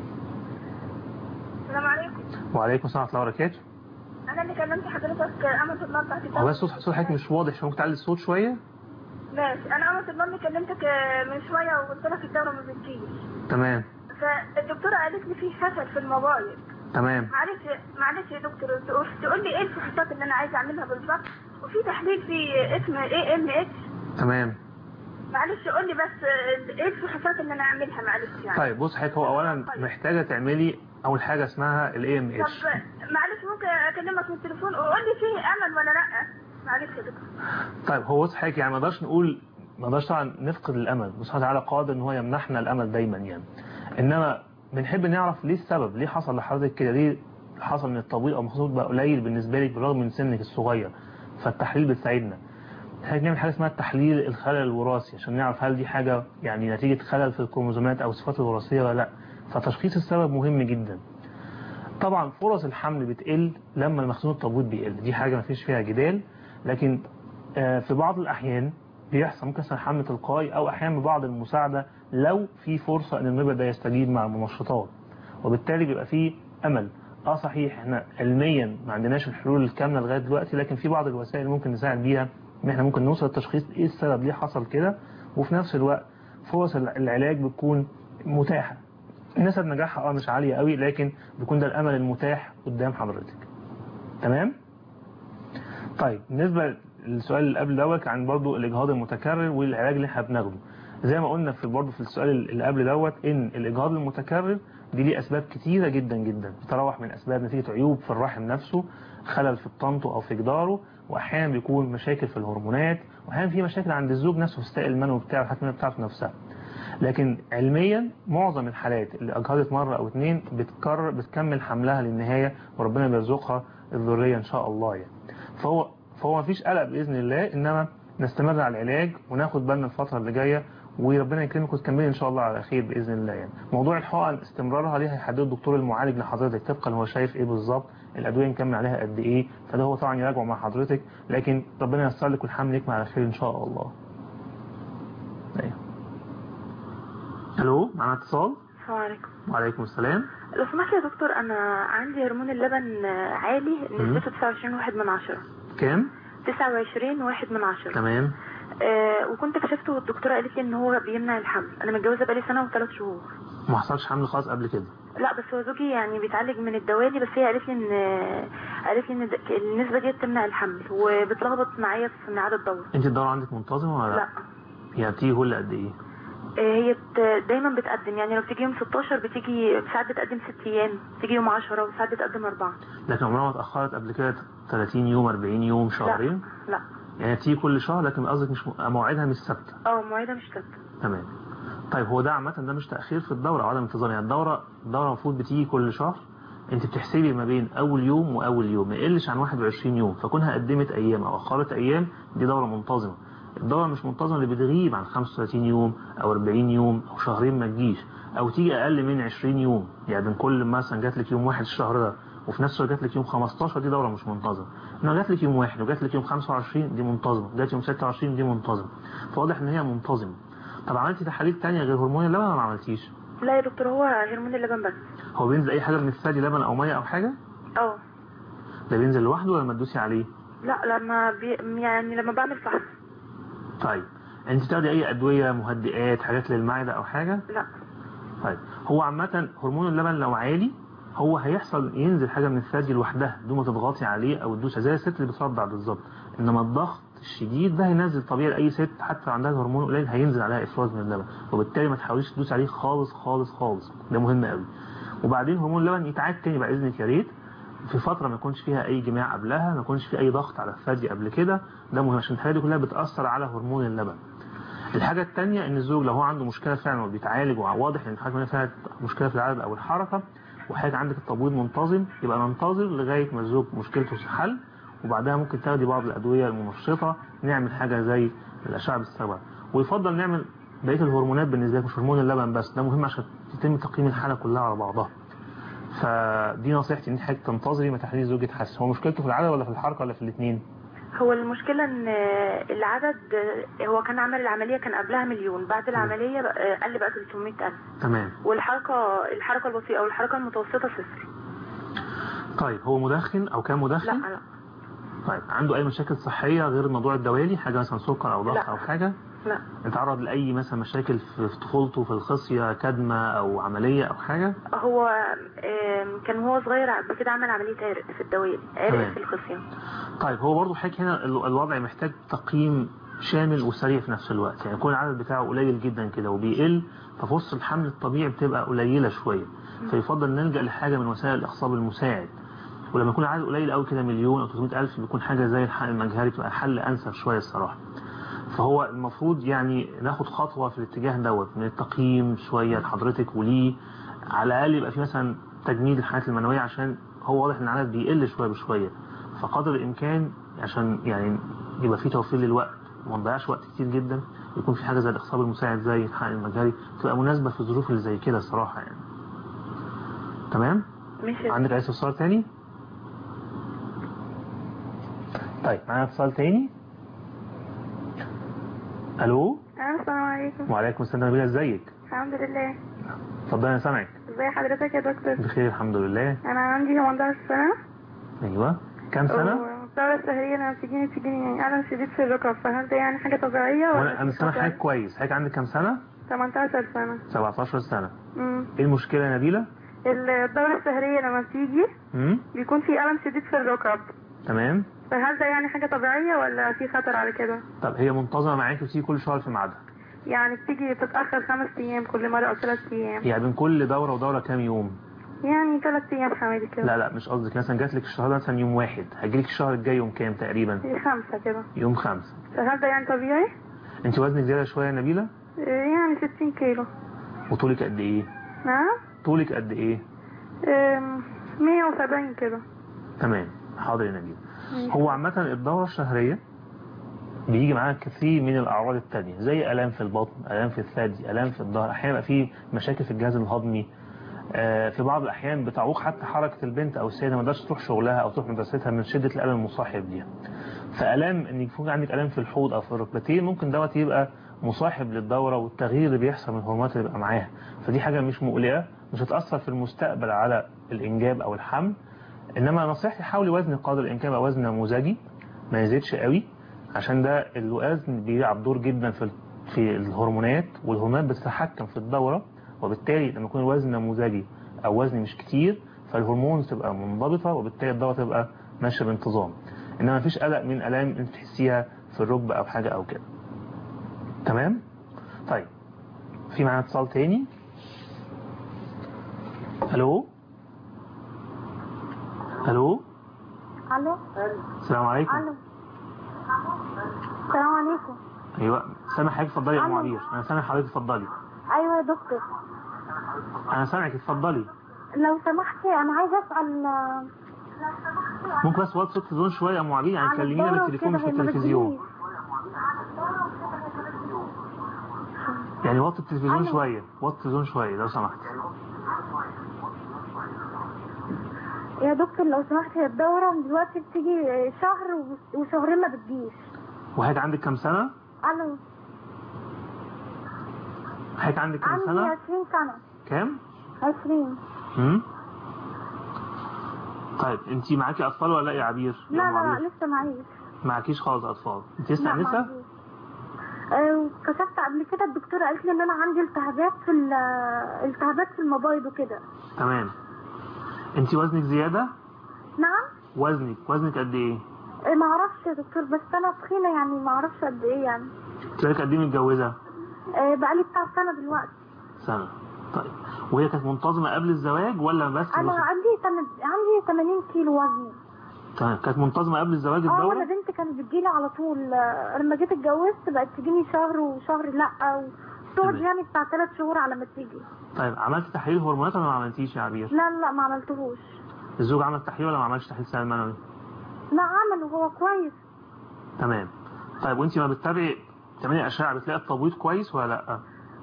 السلام عليكم وعليكم السلام ورحمة الله وبركاته انا اللي كلمت حضرتك امة الله بتاعتي هو بس صوت صوت حضرتك مش واضح شوية ممكن تعلي الصوت شوية؟ ماشي انا امة الله اللي كلمتك آه، من شويه وقلت لك الدوره ما بتجيش تمام فالدكتوره قالت لي في حسد في الموبايل تمام معلش معلش يا دكتور تقول تقول لي ايه الفحوصات اللي انا عايزه اعملها بالظبط وفي تحليل في اسم اي ام اتش تمام معلش قول لي بس ايه الفحوصات اللي انا اعملها معلش يعني طيب بص حضرتك هو أولا محتاجة تعملي أول حاجة اسمها ال طب AMH معلش ممكن اكلمك من التليفون وقول لي فيه امل ولا لا معلش يا دكتور طيب هو بص حضرتك يعني ما نقدرش نقول ما نقدرش طبعا نفقد الامل سبحانه وتعالى قادر ان هو يمنحنا الامل دايما يعني انما بنحب نعرف ليه السبب ليه حصل لحضرتك كده ليه حصل ان التبويض او المخصوص بقى قليل بالنسبه لك بالرغم من سنك الصغير فالتحليل بتساعدنا احنا بنعمل حاجه اسمها التحليل الخلل الوراثي عشان نعرف هل دي حاجه يعني نتيجه خلل في الكروموزومات او الصفات الوراثيه ولا لا فتشخيص السبب مهم جدا طبعا فرص الحمل بتقل لما المخزون التبويض بيقل دي حاجه ما فيش فيها جدال لكن آه، في بعض الأحيان بيحصل ممكن يحصل حمل تلقائي أو أحيانا ببعض المساعدة لو في فرصة ان المبيض ده يستجيب مع المنشطات وبالتالي بيبقى فيه امل اه صحيح احنا علميا ما عندناش الحلول الكاملة لغاية دلوقتي لكن في بعض الوسائل ممكن نساعد بيها ان احنا ممكن نوصل لتشخيص ايه السبب ليه حصل كده وفي نفس الوقت فرص العلاج بتكون متاحة نسب نجاحها اه مش عالية قوي لكن بيكون ده الامل المتاح قدام حضرتك تمام طيب بالنسبة للسؤال اللي قبل دوت عن برضو الاجهاض المتكرر والعلاج اللي احنا بناخده زي ما قلنا في برضو في السؤال اللي قبل دوت ان الاجهاض المتكرر دي ليه اسباب كتيرة جدا جدا بتتراوح من اسباب نتيجة عيوب في الرحم نفسه خلل في الطنط او في جداره واحيانا بيكون مشاكل في الهرمونات واحيانا في مشاكل عند الزوج نفسه في السائل المنوي بتاعه الحتميه بتاعته نفسها لكن علميا معظم الحالات اللي اجهضت مره او اتنين بتكرر بتكمل حملها للنهايه وربنا بيرزقها الذريه ان شاء الله يعني فهو فهو مفيش قلق باذن الله انما نستمر على العلاج وناخد بالنا الفتره اللي جايه وربنا يكرمك وتكملي ان شاء الله على خير باذن الله يعني موضوع الحقن استمرارها دي هيحدده الدكتور المعالج لحضرتك طبقا هو شايف ايه بالظبط الادويه نكمل عليها قد ايه فده هو طبعا يراجعه مع حضرتك لكن ربنا ييسر لك والحمل يكمل على خير ان شاء الله ايوه الو معانا اتصال السلام عليكم وعليكم السلام لو سمحت يا دكتور انا عندي هرمون اللبن عالي نسبته 29 واحد من عشرة كام 29 واحد من عشرة تمام آه وكنت كشفت والدكتوره قالت لي ان هو بيمنع الحمل انا متجوزه بقالي سنه وثلاث شهور ما حصلش حمل خالص قبل كده لا بس هو زوجي يعني بيتعالج من الدوالي بس هي قالت لي ان قالت لي ان د- النسبه دي بتمنع الحمل وبتلخبط معايا في ميعاد الدوره انت الدوره عندك منتظمه ولا لا يعني بتيجي كل قد ايه آه، هي بت... دايما بتقدم يعني لو بتيجي يوم 16 بتيجي ساعات بتقدم 6 ايام بتيجي يوم 10 وساعات بتقدم 4 لكن عمرها ما اتاخرت قبل كده 30 يوم 40 يوم شهرين لا يعني بتيجي كل شهر لكن قصدك مش م- موعدها مش ثابته اه مواعيدها مش ثابته تمام طيب هو ده عامة ده مش تأخير في الدورة أو عدم انتظام يعني الدورة الدورة المفروض بتيجي كل شهر انت بتحسبي ما بين أول يوم وأول يوم ما يقلش عن 21 يوم فكونها قدمت أيام أو أخرت أيام دي دورة منتظمة الدورة مش منتظمة اللي بتغيب عن 35 يوم أو 40 يوم أو شهرين ما تجيش أو تيجي أقل من 20 يوم يعني من كل مثلا جات لك يوم واحد الشهر ده وفي نفس الوقت جات لك يوم 15 دي دورة مش منتظمة انما جات لك يوم واحد وجات لك يوم 25 دي منتظمة جات يوم 26 دي منتظمة فواضح ان هي منتظمة طب عملتي تحاليل تانية غير هرمون اللبن ولا ما عملتيش لا يا دكتور هو هرمون اللبن بس هو بينزل اي حاجة من الثدي لبن او مية او حاجة اه ده بينزل لوحده ولا ما تدوسي عليه لا لما بي... يعني لما بعمل فحص طيب انت بتاخدي اي ادوية مهدئات حاجات للمعدة او حاجة لا طيب هو عامة هرمون اللبن لو عالي هو هيحصل ينزل حاجة من الثدي لوحدها بدون ما تضغطي عليه او تدوسي زي الست اللي بترضع بالظبط انما الضغط الشديد ده هينزل طبيعي لاي ست حتى عندها هرمون قليل هينزل عليها افراز من اللبن وبالتالي ما تحاوليش تدوسي عليه خالص خالص خالص ده مهم قوي وبعدين هرمون اللبن يتعاد تاني بعد اذنك يا ريت في فترة ما يكونش فيها أي جماع قبلها ما يكونش في أي ضغط على الثدي قبل كده ده مهم عشان الحاجات دي كلها بتأثر على هرمون اللبن الحاجة التانية ان الزوج لو هو عنده مشكلة فعلا وبيتعالج وواضح ان حاجة فيها مشكلة في العدد او الحركة وحاجة عندك التبويض منتظم يبقى ننتظر لغاية ما الزوج مشكلته تتحل وبعدها ممكن تاخدي بعض الأدوية المنشطة نعمل حاجة زي الأشعة بالصبغة ويفضل نعمل بقية الهرمونات بالنسبة لك مش هرمون اللبن بس ده مهم عشان يتم تقييم الحالة كلها على بعضها فدي نصيحتي ان انت حضرتك تنتظري ما تحليل زوج يتحسن هو مشكلته في العدد ولا في الحركة ولا في الاثنين هو المشكلة ان العدد هو كان عمل العملية كان قبلها مليون بعد العملية بقى- قل بقى 300 ألف تمام والحركة الحركة البطيئة او الحركة المتوسطة صفر طيب هو مدخن او كان لا مدخن لا طيب عنده اي مشاكل صحية غير الموضوع الدوالي حاجة مثلا سكر او ضغط لا. او حاجة لا اتعرض لأي مثلا مشاكل في في طفولته في الخصية كدمة أو عملية أو حاجة هو آم، كان وهو صغير قبل كده عمل عملية عرق في الدوالي تمام. عرق في الخصية طيب هو برضو حضرتك هنا ال- الوضع محتاج تقييم شامل وسريع في نفس الوقت يعني يكون العدد بتاعه قليل جدا كده وبيقل ففرصة الحمل الطبيعي بتبقى قليلة شوية فيفضل نلجأ لحاجة من وسائل الإخصاب المساعد ولما يكون العدد قليل قوي كده مليون أو 300 ألف بيكون حاجة زي الحقن المجهري بتبقى حل أنسب شوية الصراحة فهو المفروض يعني ناخد خطوة في الاتجاه دوت من التقييم شوية لحضرتك وليه على الأقل يبقى في مثلا تجميد الحالات المنوية عشان هو واضح ان العدد بيقل شوية بشوية فقدر الإمكان عشان يعني يبقى في توفير للوقت وما نضيعش وقت كتير جدا يكون في حاجة زي الإخصاب المساعد زي الحقن المجهري تبقى مناسبة في الظروف اللي زي كده الصراحة يعني تمام ماشي عندك عايز اتصال تاني طيب معانا اتصال تاني الو السلام عليكم وعليكم السلام نبيلة ازيك الحمد لله اتفضل انا سامعك ازي حضرتك يا دكتور بخير الحمد لله انا عندي 18 سنه ايوه كام سنه والدورة الشهرية لما بتجيني بتجيني يعني ألم شديد في الركب فهل ده يعني حاجة طبيعية وانا ولا انا سامع حضرتك كويس حضرتك عندك كام سنه 18 سنة 17 سنه امم ايه المشكله يا نبيله الدورة الشهرية لما بتيجي امم بيكون في ألم شديد في الركب تمام فهل ده يعني حاجة طبيعية ولا في خطر على كده طب هي منتظمه معاكي وتيجي كل شهر في ميعادها يعني بتيجي تتأخر خمس أيام كل مرة أو ثلاث أيام يعني بين كل دوره ودوره كام يوم يعني ثلاث أيام حوالي كده لا لا مش قصدك مثلا جات لك الشهر ده مثلا يوم واحد هيجيلك الشهر الجاي يوم كام تقريبا في خمسة كده يوم خمسة فهل ده يعني طبيعي؟ انت وزنك زياده شويه يا نبيله يعني 60 كيلو وطولك قد ايه نعم طولك قد ايه أم، 170 كده تمام حاضر يا نبيل هو عامة الدورة الشهرية بيجي معاها كثير من الأعراض التانية زي ألام في البطن ألام في الثدي ألام في الظهر أحيانا يبقى في مشاكل في الجهاز الهضمي آه، في بعض الأحيان بتعوق حتى حركة البنت أو السيدة ما تقدرش تروح شغلها أو تروح مدرستها من شدة الألم المصاحب ليها فألام إن يكون عندك ألام في الحوض أو في الركبتين ممكن دوت يبقى مصاحب للدورة والتغيير اللي بيحصل من الهرمونات اللي بيبقى معاها فدي حاجة مش مقلقة مش هتأثر في المستقبل على الإنجاب أو الحمل انما نصيحتي حاولي وزن قدر الامكان يبقى وزن نموذجي ما يزيدش قوي عشان ده الوزن بيلعب دور جدا في في الهرمونات والهرمونات بتتحكم في الدوره وبالتالي لما يكون الوزن نموذجي او وزن مش كتير فالهرمون تبقى منضبطه وبالتالي الدوره تبقى ماشيه بانتظام انما مفيش قلق من الام انت تحسيها في الركبه او حاجه او كده تمام طيب في معانا اتصال تاني الو الو الو السلام عليكم الو السلام عليكم ايوه سامع حضرتك اتفضلي يا ام ألو. عبير انا سامع حضرتك اتفضلي ايوه يا دكتور انا سامعك اتفضلي لو سمحتي انا عايزه اسال آه، ممكن بس وطي التلفزيون شويه يا ام عبير يعني عن كلمينا الدورة بالتليفون مش وكده، هي ما بالتلفزيون بتجيش. يعني وطي التلفزيون ألو. شويه وطي التلفزيون شويه لو سمحت يا دكتور لو سمحتي هي الدورة من دلوقتي بتيجي شهر و- وشهرين ما بتجيش وحضرتك عندك كام سنه الو حضرتك عندك كام عندي سنه 20 سنة كام 20 امم طيب انت معاكي اطفال ولا لا يا عبير يا لا أم لا عبير لا لسه معيش معكيش خالص اطفال انت لسه لا انسه معيش. آه، وكشفت قبل كده الدكتوره قالت لي ان انا عندي التهابات في ال- التهابات في المبايض وكده تمام انت وزنك زياده نعم وزنك وزنك قد ايه آه، ما اعرفش يا دكتور بس انا تخينه يعني ما اعرفش قد ايه يعني انت بقالك قد ايه متجوزه آه، بقالي بتاع سنه دلوقتي سنه طيب وهي كانت منتظمه قبل الزواج ولا بس انا عندي تم- عندي 80 كيلو وزن تمام كانت منتظمه قبل الزواج اه الدوره وانا بنت كانت بتجيلي على طول آه، لما جيت اتجوزت بقت تجيني شهر وشهر لا وتقعد تمام. يعني بتاع ثلاث شهور على ما تيجي طيب عملت تحليل هرمونات ولا ما عملتيش يا عبير لا لا ما عملتهوش الزوج عمل تحليل ولا ما عملش تحليل سائل منوي لا عمل وهو كويس تمام طيب وانت ما بتتابعي تعملي اشعه بتلاقي التبويض كويس ولا لا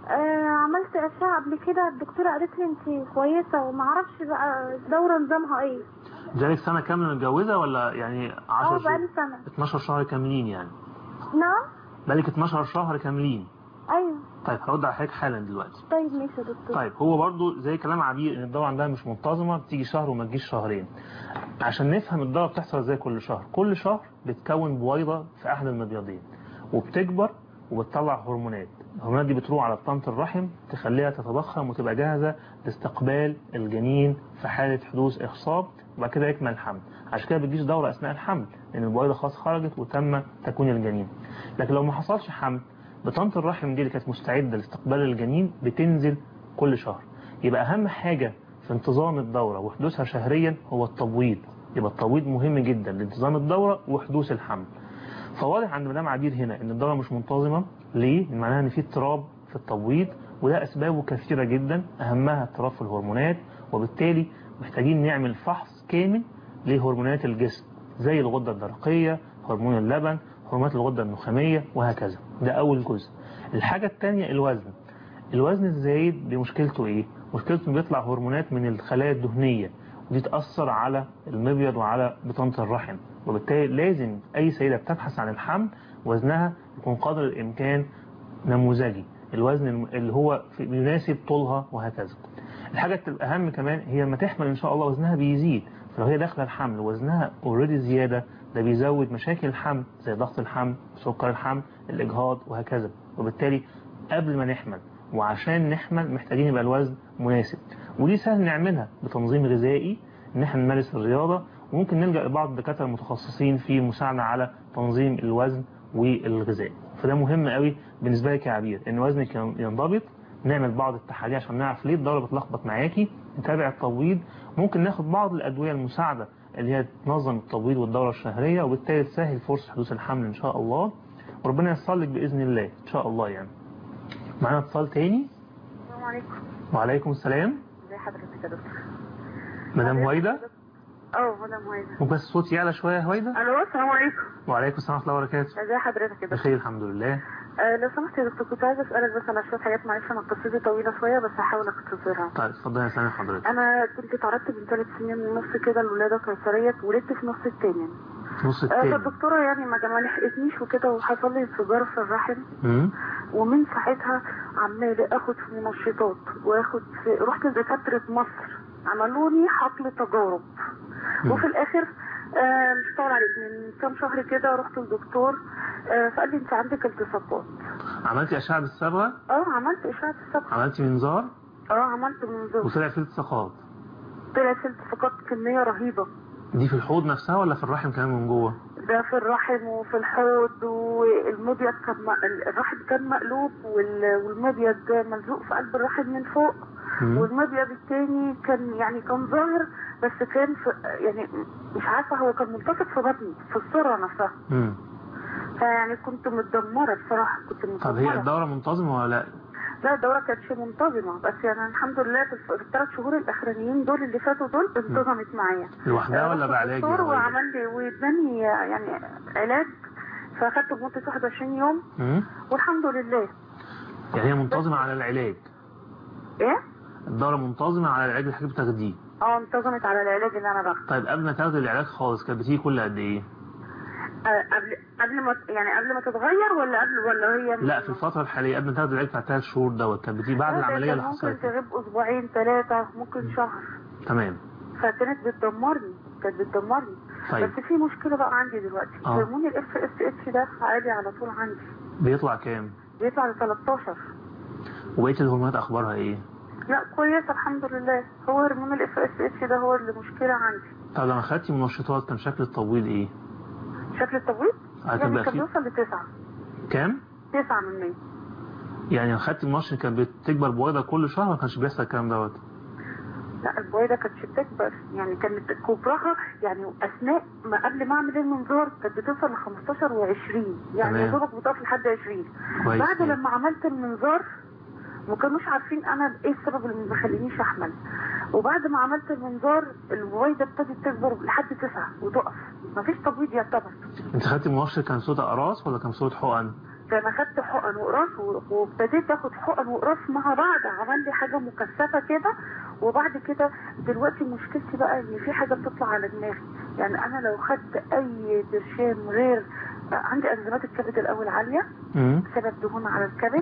آه عملت اشعه قبل كده الدكتوره قالت لي انت كويسه وما اعرفش بقى الدوره نظامها ايه جالك سنه كامله متجوزه ولا يعني 10 اه شهور بقالي سنه 12 شهر كاملين يعني نعم بقالك 12 شهر كاملين ايوه طيب هرد على حضرتك حالا دلوقتي طيب ماشي يا دكتور طيب هو برضو زي كلام عبير ان الدوره عندها مش منتظمه بتيجي شهر وما تجيش شهرين عشان نفهم الدوره بتحصل ازاي كل شهر كل شهر بتكون بويضه في احد المبيضين وبتكبر وبتطلع هرمونات الهرمونات دي بتروح على بطانه الرحم تخليها تتضخم وتبقى جاهزه لاستقبال الجنين في حاله حدوث اخصاب وبعد كده يكمل الحمل عشان كده بتجيش دوره اثناء الحمل لان البويضه خلاص خرجت وتم تكوين الجنين لكن لو ما حصلش حمل بطانه الرحم دي اللي كانت مستعده لاستقبال الجنين بتنزل كل شهر يبقى اهم حاجه في انتظام الدوره وحدوثها شهريا هو التبويض يبقى التبويض مهم جدا لانتظام الدوره وحدوث الحمل فواضح عند مدام عبير هنا ان الدوره مش منتظمه ليه؟ معناها ان في اضطراب في التبويض وده اسبابه كثيره جدا اهمها اضطراب في الهرمونات وبالتالي محتاجين نعمل فحص كامل لهرمونات الجسم زي الغده الدرقيه هرمون اللبن هرمونات الغده النخاميه وهكذا ده اول جزء الحاجه الثانيه الوزن الوزن الزايد بمشكلته ايه مشكلته انه بيطلع هرمونات من الخلايا الدهنيه ودي تأثر على المبيض وعلى بطانة الرحم وبالتالي لازم أي سيدة بتبحث عن الحمل وزنها يكون قدر الإمكان نموذجي الوزن الم- اللي هو في- بيناسب طولها وهكذا الحاجة الأهم كمان هي لما تحمل إن شاء الله وزنها بيزيد فلو هي داخلة الحمل وزنها اوريدي زيادة ده بيزود مشاكل الحمل زي ضغط الحمل سكر الحمل الإجهاض وهكذا وبالتالي قبل ما نحمل وعشان نحمل محتاجين يبقى الوزن مناسب ودي سهل نعملها بتنظيم غذائي ان احنا نمارس الرياضة وممكن نلجأ لبعض الدكاترة المتخصصين في مساعدة على تنظيم الوزن والغذاء فده مهم قوي بالنسبة لك يا عبير ان وزنك ينضبط نعمل بعض التحاليل عشان نعرف ليه الدورة بتلخبط معاكي نتابع التبويض ممكن ناخد بعض الأدوية المساعدة اللي هي تنظم التبويض والدورة الشهرية وبالتالي تسهل فرصة حدوث الحمل إن شاء الله وربنا ييسر لك بإذن الله إن شاء الله يعني معانا اتصال تاني السلام عليكم وعليكم السلام ازي حضرتك يا دكتور مدام هويدا اه مدام هويدا ممكن بس الصوت يعلى شوية يا هويدا الو السلام عليكم وعليكم السلام ورحمة الله وبركاته ازي حضرتك يا دكتور بخير الحمد لله آه لو سمحت يا دكتور كنت عايزه اسالك بس على شويه حاجات معلش انا قصتي طويله شويه بس هحاول اختصرها طيب اتفضل يا سامي حضرتك انا كنت اتعرضت من ثلاث سنين ونص كده الولاده قيصريه ولدت في نص التاني نص آه التاني فالدكتوره يعني ما ما لحقتنيش وكده وحصل لي انفجار في الرحم مم. ومن ساعتها عمالة اخد في منشطات واخد في رحت لدكاترة مصر عملوا لي حقل تجارب مم. وفي الاخر آه مش طول عليك من كام شهر كده رحت للدكتور آه فقال لي انت عندك التصاقات عملتي أشعة بالصبغة اه عملت اشعة الصبح عملتي منظار اه عملت منظور وطلع فيه التصاقات طلع في التصاقات كمية رهيبة دي في الحوض نفسها ولا في الرحم كمان من جوه ده في الرحم وفي الحوض والمبيض كان م- الرحم كان مقلوب وال- والمبيض ملزوق في قلب الرحم من فوق مم. والمبيض التاني كان يعني كان ظاهر بس كان في يعني مش عارفه هو كان ملتصق في بطني في الصوره نفسها مم. فيعني كنت متدمره بصراحه كنت طب هي متدمره الدورة منتظمة ولا لا لا الدوره كانتش منتظمه بس يعني الحمد لله في الف- في الثلاث شهور الاخرانيين دول اللي فاتوا دول انتظمت معايا لوحدها ولا رحت بعلاج يا الدكتور هويدا؟ وعمل لي واداني يعني علاج فاخدته لمده 21 يوم مم. والحمد لله يعني هي منتظمة على العلاج ايه الدورة منتظمة على العلاج اللي حضرتك بتاخديه اه انتظمت على العلاج اللي انا باخده طيب قبل ما تاخدي العلاج خالص كانت بتيجي كل قد ايه؟ آه، قبل قبل ما يعني قبل ما تتغير ولا قبل ولا هي لا في الفترة الحالية قبل ما تاخدي العلاج بتاع ثلاث شهور دوت كانت بتيجي بعد لا، ده العملية كان اللي ممكن حصلت تغيب اسبوعين ثلاثة ممكن شهر تمام فكانت بتدمرني كانت بتدمرني طيب بس في مشكلة بقى عندي دلوقتي آه. هرمون الاف اس اتش ده عالي على طول عندي بيطلع كام؟ بيطلع ل 13 وبقية الهرمونات أخبارها إيه؟ لا كويسة الحمد لله هو هرمون الاف اس اتش ده هو اللي مشكلة عندي طب لما خدتي منشطات كان شكل التبويض إيه؟ شكل التبويض آه، كان يعني بقى كان فيه بيوصل لتسعة كام؟ تسعة من مية يعني لما خدتي منشط كانت بتكبر بويضة كل شهر ما كانش بيحصل الكلام دوت لا البويضة كانتش بتكبر يعني كانت كبرها يعني اثناء ما قبل ما اعمل المنظار كانت بتوصل ل 15 و20 يعني تمام. يا دوبك بتقف لحد 20 كويس بعد أوي. لما عملت المنظار ما كانوش عارفين انا ايه السبب اللي ما خلينيش احمل وبعد ما عملت المنظار البويضة ابتدت تكبر لحد تسعة وتقف مفيش تبويض يعتبر أنت خدتي منشط كان صوت أقراص ولا كان صوت حقن؟ فانا خدت حقن وقراص و- وابتديت اخد حقن وقراص مع بعض عمل لي حاجه مكثفه كده وبعد كده دلوقتي مشكلتي بقى ان في حاجه بتطلع على دماغي يعني انا لو خدت اي برشام غير عندي انزيمات الكبد الاول عاليه امم بسبب دهون على الكبد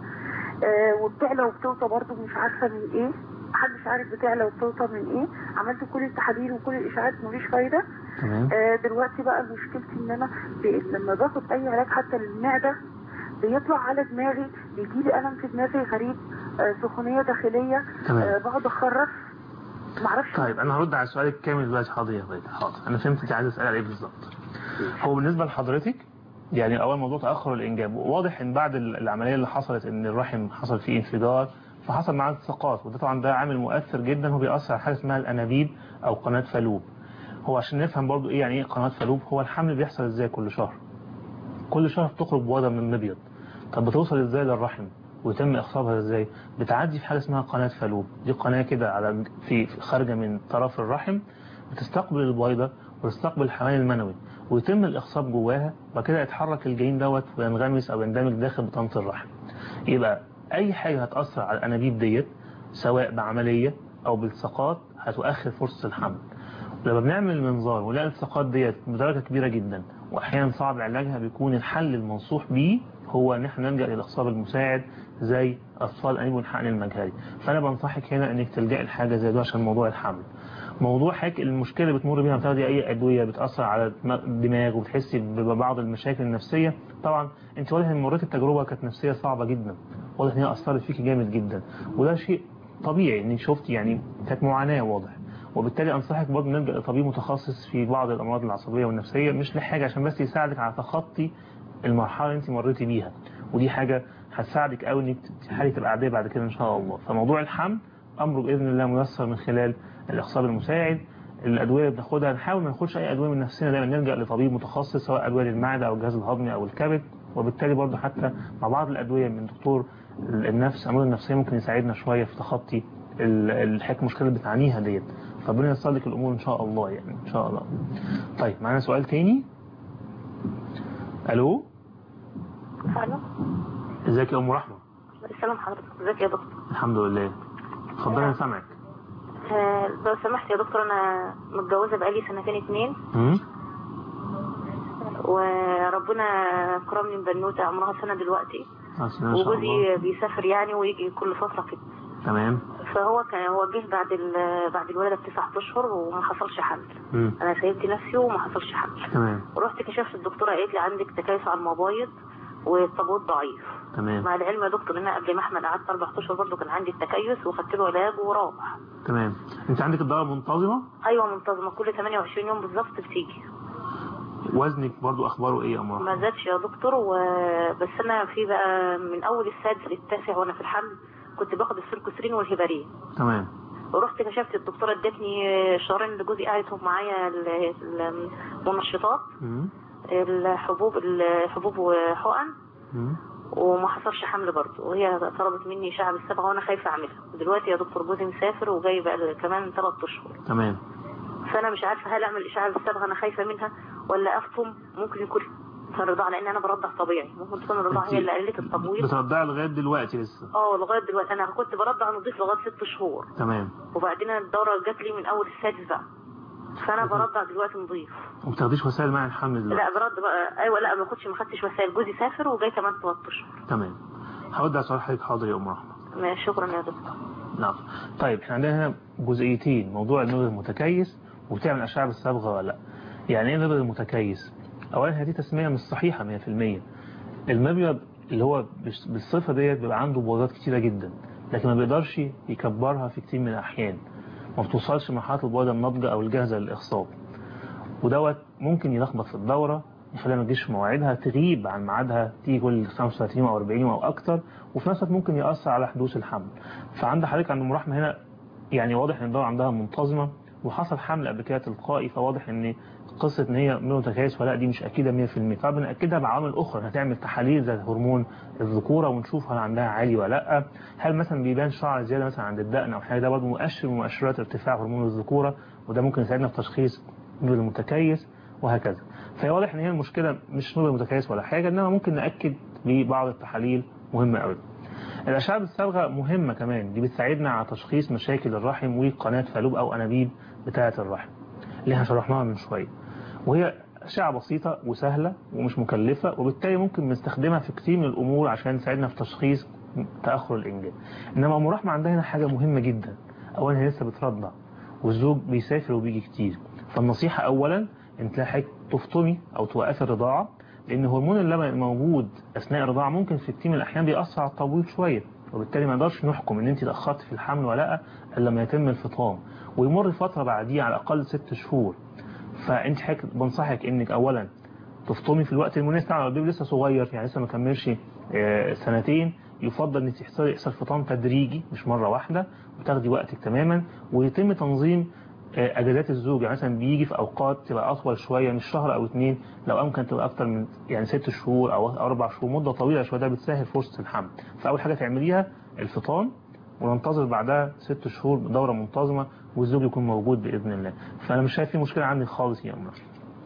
آه وبتعلى وبتوطى برضو مش عارفه من ايه محدش عارف بتعلى وبتوطى من ايه عملت كل التحاليل وكل الاشاعات مفيش فايده تمام آه، دلوقتي بقى مشكلتي ان انا ب- لما باخد اي علاج حتى للمعده بيطلع على دماغي بيجي لي الم في دماغي غريب آه، سخونيه داخليه تمام. آه، بقعد اخرف معرفش طيب انا هرد على سؤالك كامل دلوقتي حاضر يا غالي حاضر انا فهمت انت عايز تسال على ايه بالظبط هو بالنسبه لحضرتك يعني اول موضوع تاخر الانجاب واضح ان بعد ال- العمليه اللي حصلت ان الرحم حصل فيه انفجار فحصل معاه التصاقات وده طبعا ده عامل مؤثر جدا هو بيأثر على حاجه اسمها الانابيب او قناه فالوب هو عشان نفهم برضو ايه يعني ايه قناه فالوب هو الحمل بيحصل ازاي كل شهر كل شهر بتخرج بويضه من المبيض طب بتوصل ازاي للرحم ويتم اخصابها ازاي بتعدي في حاجه اسمها قناه فالوب دي قناه كده على في في- خارجه من طرف الرحم بتستقبل البويضه وتستقبل الحيوان المنوي ويتم الاخصاب جواها وبعد كده يتحرك الجين دوت وينغمس او يندمج داخل بطانه الرحم يبقى اي حاجه هتاثر على الانابيب ديت سواء بعمليه او بالتصاقات هتؤخر فرصه الحمل لما بنعمل المنظار ونلاقي الالتصاقات ديت بدرجه كبيره جدا واحيانا صعب علاجها بيكون الحل المنصوح به هو ان احنا نلجا للاخصاب المساعد زي اطفال انيب الحقن المجهري فانا بنصحك هنا انك تلجئي لحاجه زي ده عشان موضوع الحمل موضوع حضرتك المشكله اللي بتمر بيها بتاخدي اي ادويه بتاثر على الدماغ وبتحسي ببعض المشاكل النفسيه طبعا انت واضح ان مريت التجربه كانت نفسيه صعبه جدا واضح ان هي اثرت فيكي جامد جدا وده شيء طبيعي انك شفتي يعني كانت معاناه واضح وبالتالي انصحك برضه نلجا لطبيب متخصص في بعض الامراض العصبيه والنفسيه مش لحاجه عشان بس يساعدك على تخطي المرحله اللي انت مريتي بيها ودي حاجه هتساعدك قوي انك حالك تبقى عاديه بعد كده ان شاء الله فموضوع الحمل امره باذن الله ميسر من خلال الاخصاب المساعد الادويه اللي بناخدها نحاول ما ناخدش اي ادويه من نفسنا دايما نلجا لطبيب متخصص سواء ادويه للمعده او الجهاز الهضمي او الكبد وبالتالي برضه حتى مع بعض الادويه من دكتور النفس الامراض النفسيه ممكن يساعدنا شويه في تخطي الحكم المشكله اللي بتعانيها ديت ربنا ييسر لك الامور ان شاء الله يعني ان شاء الله طيب معانا سؤال تاني الو الو ازيك يا ام رحمه السلام حضرتك ازيك يا دكتور الحمد لله اتفضلي انا سامعك آه، لو سمحت يا دكتور انا متجوزه بقالي سنتين اتنين امم وربنا كرمني ببنوته عمرها سنه دلوقتي ان شاء الله وجوزي بيسافر يعني ويجي كل فتره كده تمام فهو كان هو جه بعد ال- بعد الولاده بتسعة اشهر وما حصلش حمل امم انا سيبت نفسي وما حصلش حمل تمام ورحت كشفت الدكتوره قالت لي عندك تكيس على المبايض والتبويض ضعيف تمام مع العلم يا دكتور ان انا قبل ما احمل قعدت اربع اشهر برضه كان عندي التكيس وخدت له علاج وراح تمام انت عندك الدوره منتظمه ايوه منتظمه كل 28 يوم بالظبط بتيجي وزنك برضو اخباره ايه يا ام رحمه ما زادش يا دكتور وبس انا في بقى من اول السادس للتاسع وانا في الحمل كنت باخد السيركوسرين والهبارين تمام ورحت كشفت الدكتوره ادتني شهرين اللي جوزي قعدتهم معايا ال- ال- المنشطات امم الحبوب الحبوب وحقن امم وما حصلش حمل برضه وهي طلبت مني شعب الصبغه وانا خايفه اعملها دلوقتي يا دكتور جوزي مسافر وجاي بقى كمان ثلاث اشهر تمام فانا مش عارفه هل اعمل اشعه بالصبغه انا خايفه منها ولا افطم ممكن يكون الرضاعه لان انا برضع طبيعي ممكن تكون الرضاعه هي اللي قلت التبويض بترضعي لغايه دلوقتي لسه اه لغايه دلوقتي انا كنت برضع نضيف لغايه ست شهور تمام وبعدين الدوره جات لي من اول السادس بقى فانا برضع دلوقتي نضيف وما بتاخديش وسائل منع الحمل دلوقتي لا برد بقى ايوه لا ما كنتش ما خدتش وسائل جوزي سافر وجاي كمان ثلاث اشهر تمام هرد على سؤال حضرتك حاضر يا ام رحمه ماشي، شكرا يا دكتور نعم طيب احنا عندنا هنا جزئيتين موضوع النبض المتكيس وبتعمل اشعه بالصبغه ولا لا يعني ايه النبض المتكيس اولا هذه تسميه مش صحيحه 100% المبيض اللي هو بش- بالصفه ديت بيبقى عنده بويضات كتيره جدا لكن ما بيقدرش يكبرها في كتير من الاحيان ما بتوصلش مرحله البويضه الناضجه او الجاهزه للاخصاب ودوت ممكن يلخبط في الدوره يخليها ما تجيش في مواعيدها تغيب عن ميعادها تيجي كل 35 او 40 او اكتر وفي نفس الوقت ممكن ياثر على حدوث الحمل فعند حضرتك عند ام رحمه هنا يعني واضح ان الدوره عندها منتظمه وحصل حمل قبل كده تلقائي فواضح ان قصه ان هي متكيس ولا لا دي مش اكيده 100% فبناكدها بعوامل اخرى هتعمل تحاليل زي هرمون الذكوره ونشوف هل عندها عالي ولا لا هل مثلا بيبان شعر زياده مثلا عند الدقن او حاجه ده برضه مؤشر من مؤشرات ارتفاع هرمون الذكوره وده ممكن يساعدنا في تشخيص نور المتكيس وهكذا فهي واضح ان هي المشكله مش نور المتكيس ولا حاجه انما ممكن ناكد ببعض التحاليل مهمه قوي الأشعة بالصبغة مهمة كمان دي بتساعدنا على تشخيص مشاكل الرحم وقناة فالوب أو أنابيب بتاعة الرحم اللي احنا شرحناها من شوية وهي أشعة بسيطة وسهلة ومش مكلفة وبالتالي ممكن نستخدمها في كتير من الأمور عشان تساعدنا في تشخيص تأخر الإنجاب إنما أم رحمة عندها هنا حاجة مهمة جدا أولا هي لسه بترضع والزوج بيسافر وبيجي كتير فالنصيحة أولا أن تلاقي حاجة تفطمي أو توقفي الرضاعة لأن هرمون اللبن الموجود أثناء الرضاعة ممكن في كتير من الأحيان بيأثر على التبويض شوية وبالتالي ما نقدرش نحكم ان انت اتاخرت في الحمل ولا لا الا لما يتم الفطام ويمر فتره بعديه على الاقل ست شهور فانت حك... بنصحك انك اولا تفطمي في الوقت المناسب طبعا لو البيبي لسه صغير يعني لسه ما كملش آه، سنتين يفضل ان يحصل يحصل فطام تدريجي مش مره واحده وتاخدي وقتك تماما ويتم تنظيم آه، اجازات الزوج يعني مثلا بيجي في اوقات تبقى اطول شويه مش شهر او اتنين لو امكن تبقى اكتر من يعني ست شهور او أو اربع شهور مده طويله شويه ده بتسهل فرصه الحمل فاول حاجه تعمليها الفطام وننتظر بعدها ست شهور دوره منتظمه والزوج يكون موجود باذن الله فانا مش شايف في مشكله عندي خالص يا امر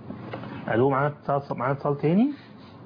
الو معانا اتصال معانا اتصال تاني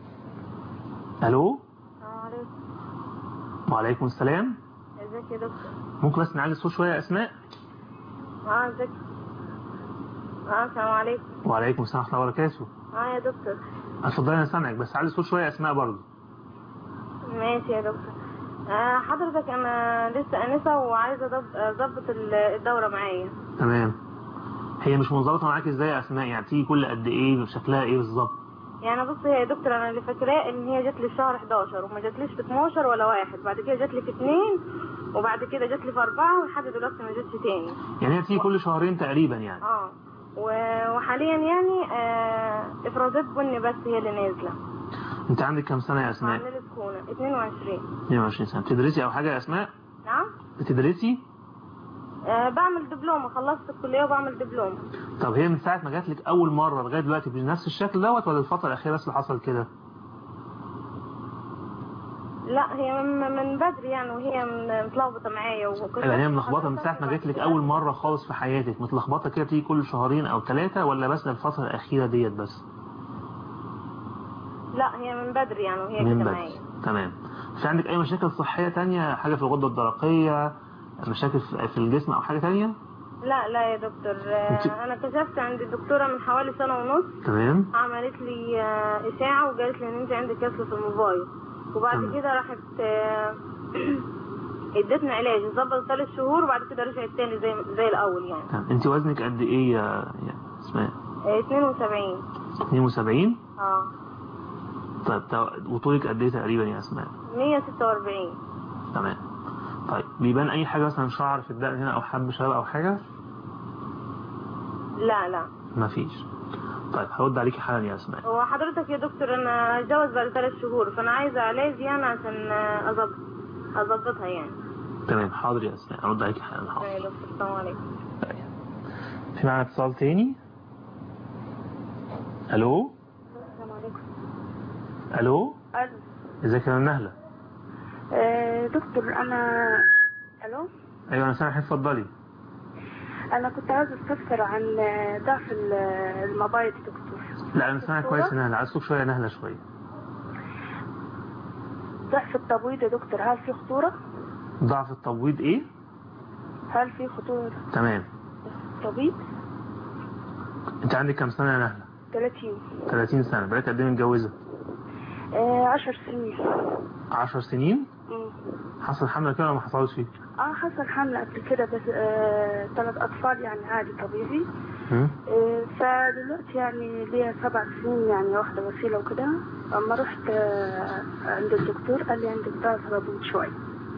الو السلام عليكم وعليكم السلام ازيك يا دكتور ممكن بس نعلي الصوت شويه يا اسماء اه ازيك اه السلام عليكم وعليكم السلام ورحمه الله وبركاته اه يا دكتور اتفضلي انا سامعك بس علي الصوت شويه اسماء برضه ماشي يا دكتور آه حضرتك انا لسه انسه وعايزه أضب- اظبط ال- الدوره معايا تمام هي مش منضبطه معاك ازاي يا اسماء يعني تيجي كل قد ايه شكلها ايه بالظبط يعني بص يا دكتور انا اللي فاكراه ان هي جات لي في شهر 11 وما جاتليش في 12 ولا واحد بعد كده جات لي في اثنين وبعد كده جات لي في اربعه ولحد دلوقتي ما جاتش تاني يعني هي تيجي كل شهرين تقريبا يعني اه و- وحاليا يعني آه افرازات بني بس هي اللي نازله انت عندك كام سنه يا اسماء عامله سكونه 22 22 سنه بتدرسي او حاجه يا اسماء نعم بتدرسي آه بعمل دبلومه خلصت الكليه وبعمل دبلومه طب هي من ساعه ما جات لك اول مره لغايه دلوقتي بنفس الشكل دوت ولا الفتره الاخيره بس اللي حصل كده لا هي من, من بدري يعني وهي من- متلخبطه معايا وكنت يعني هي ملخبطه من ساعه ما جات لك اول مره خالص في حياتك متلخبطه كده بتيجي كل شهرين او ثلاثه ولا بس الفتره الاخيره ديت بس لا هي من بدري يعني وهي من كده بدري معايا تمام في عندك اي مشاكل صحيه تانية حاجه في الغده الدرقيه مشاكل في في الجسم او حاجه تانية لا لا يا دكتور انت- آه انا اكتشفت عند الدكتوره من حوالي سنه ونص تمام عملت لي آه اشاعه وقالت لي ان انت عندك كسر في الموبايل وبعد تمام. كده راحت آه ادتنا علاج ظبط ثلاث شهور وبعد كده رجعت تاني زي زي الاول يعني تمام انت وزنك قد ايه يا يا اسماء آه 72 72 اه طيب تو- وطولك قد ايه تقريبا يا اسماء 146 تمام طيب بيبان اي حاجه مثلا شعر في الدقن هنا او حب شباب او حاجه لا لا مفيش طيب هرد عليكي حالا يا اسماء هو حضرتك يا دكتور انا هتجوز بعد ثلاث شهور فانا عايزه علاج يعني عشان آه، اظبط اظبطها يعني تمام حاضر يا اسماء هرد عليكي حالا يا حاضر دكتور السلام عليكم في معنا اتصال تاني الو السلام عليكم الو الو ازيك يا نهله آه دكتور انا الو ايوه انا سامح اتفضلي انا كنت عايزه استفسر عن آه، ضعف ال- المبايض دكتور لا انا سامعك كويس يا نهله عايز صوت شويه يا نهله شويه ضعف التبويض يا دكتور هل في خطوره ضعف التبويض ايه هل في خطوره تمام تبويض انت عندك كام سنه يا نهله 30 30 سنه بقالك قد ايه متجوزه آه 10 سنين 10 سنين مم. حصل حمله كده ولا ما حصلش اه حصل حملة قبل كده بس آه ثلاث اطفال يعني عادي طبيعي هم؟ آه فدلوقتي يعني ليا سبع سنين يعني واحدة وسيلة وكده اما رحت آه عند الدكتور قال لي عندك ضعف ربوط شوية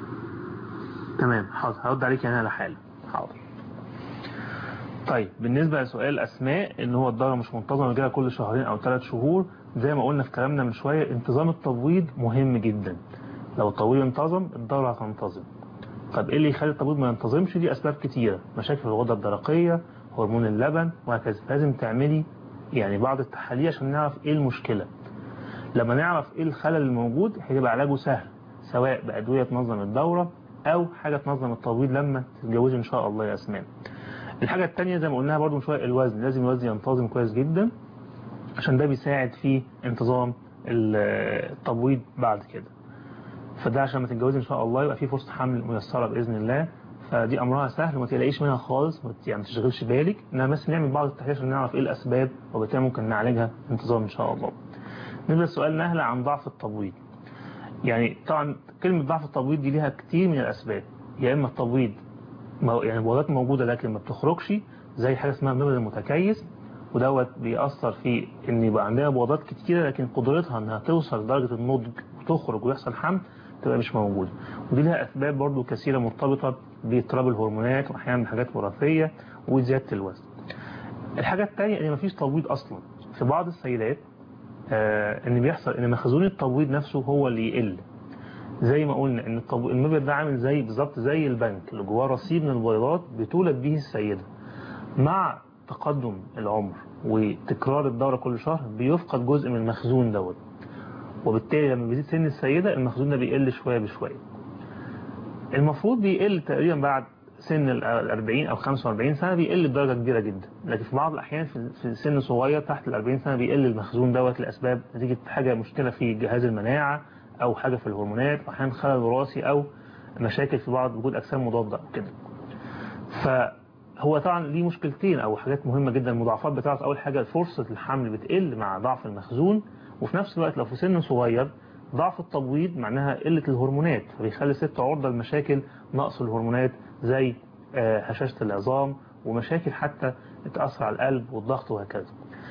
تمام حاضر هرد عليك انا على حاله حاضر طيب بالنسبة لسؤال أسماء إن هو الدورة مش منتظمة كده كل شهرين أو ثلاث شهور زي ما قلنا في كلامنا من شوية انتظام التبويض مهم جدا لو التبويض انتظم الدورة هتنتظم طب إيه اللي يخلي التبويض ما ينتظمش دي أسباب كتيرة مشاكل في الغدة الدرقية هرمون اللبن وهكذا لازم تعملي يعني بعض التحاليل عشان نعرف إيه المشكلة لما نعرف إيه الخلل الموجود هيبقى علاجه سهل سواء بأدوية تنظم الدورة أو حاجة تنظم التبويض لما تتجوزي إن شاء الله يا أسماء الحاجة التانية زي ما قلناها برضو من شوية الوزن لازم الوزن ينتظم كويس جدا عشان ده بيساعد في انتظام التبويض بعد كده فده عشان ما تتجوزي ان شاء الله يبقى في فرصة حمل ميسرة بإذن الله فدي أمرها سهل وما تقلقيش منها خالص ما ت- يعني ما تشغلش بالك انما بس نعمل بعض التحليل عشان نعرف ايه الأسباب وبالتالي ممكن نعالجها بانتظام ان شاء الله نبدأ السؤال نهلة عن ضعف التبويض يعني طبعا كلمة ضعف التبويض دي ليها كتير من الأسباب يا إما التبويض مو- يعني بويضات موجودة لكن ما بتخرجش زي حاجة اسمها المبيض المتكيس ودوت بيأثر في إن يبقى عندنا بويضات كتيرة لكن قدرتها إنها توصل لدرجة النضج وتخرج ويحصل حمل تبقى مش موجودة ودي لها أسباب برضو كثيرة مرتبطة باضطراب الهرمونات وأحيانا بحاجات وراثية وزيادة الوزن الحاجة التانية إن مفيش تبويض أصلا في بعض السيدات آه إن بيحصل إن مخزون التبويض نفسه هو اللي يقل زي ما قلنا ان الطب... المبيض ده عامل زي بالظبط زي البنك اللي جواه رصيد من البيضات بتولد به السيدة مع تقدم العمر وتكرار الدورة كل شهر بيفقد جزء من المخزون دوت وبالتالي لما بيزيد سن السيدة المخزون ده بيقل شوية بشوية المفروض بيقل تقريبا بعد سن ال 40 او 45 سنة بيقل بدرجة كبيرة جدا لكن في بعض الاحيان في في سن صغير تحت ال 40 سنة بيقل المخزون دوت لاسباب نتيجة حاجة مشكلة في جهاز المناعة او حاجة في الهرمونات واحيانا خلل وراثي او مشاكل في بعض وجود اجسام مضادة او كده هو طبعا ليه مشكلتين او حاجات مهمه جدا المضاعفات بتاعته اول حاجه فرصه الحمل بتقل مع ضعف المخزون وفي نفس الوقت لو في سن صغير ضعف التبويض معناها قله الهرمونات فبيخلي الست عرضه لمشاكل نقص الهرمونات زي آه، هشاشه العظام ومشاكل حتى تاثر على القلب والضغط وهكذا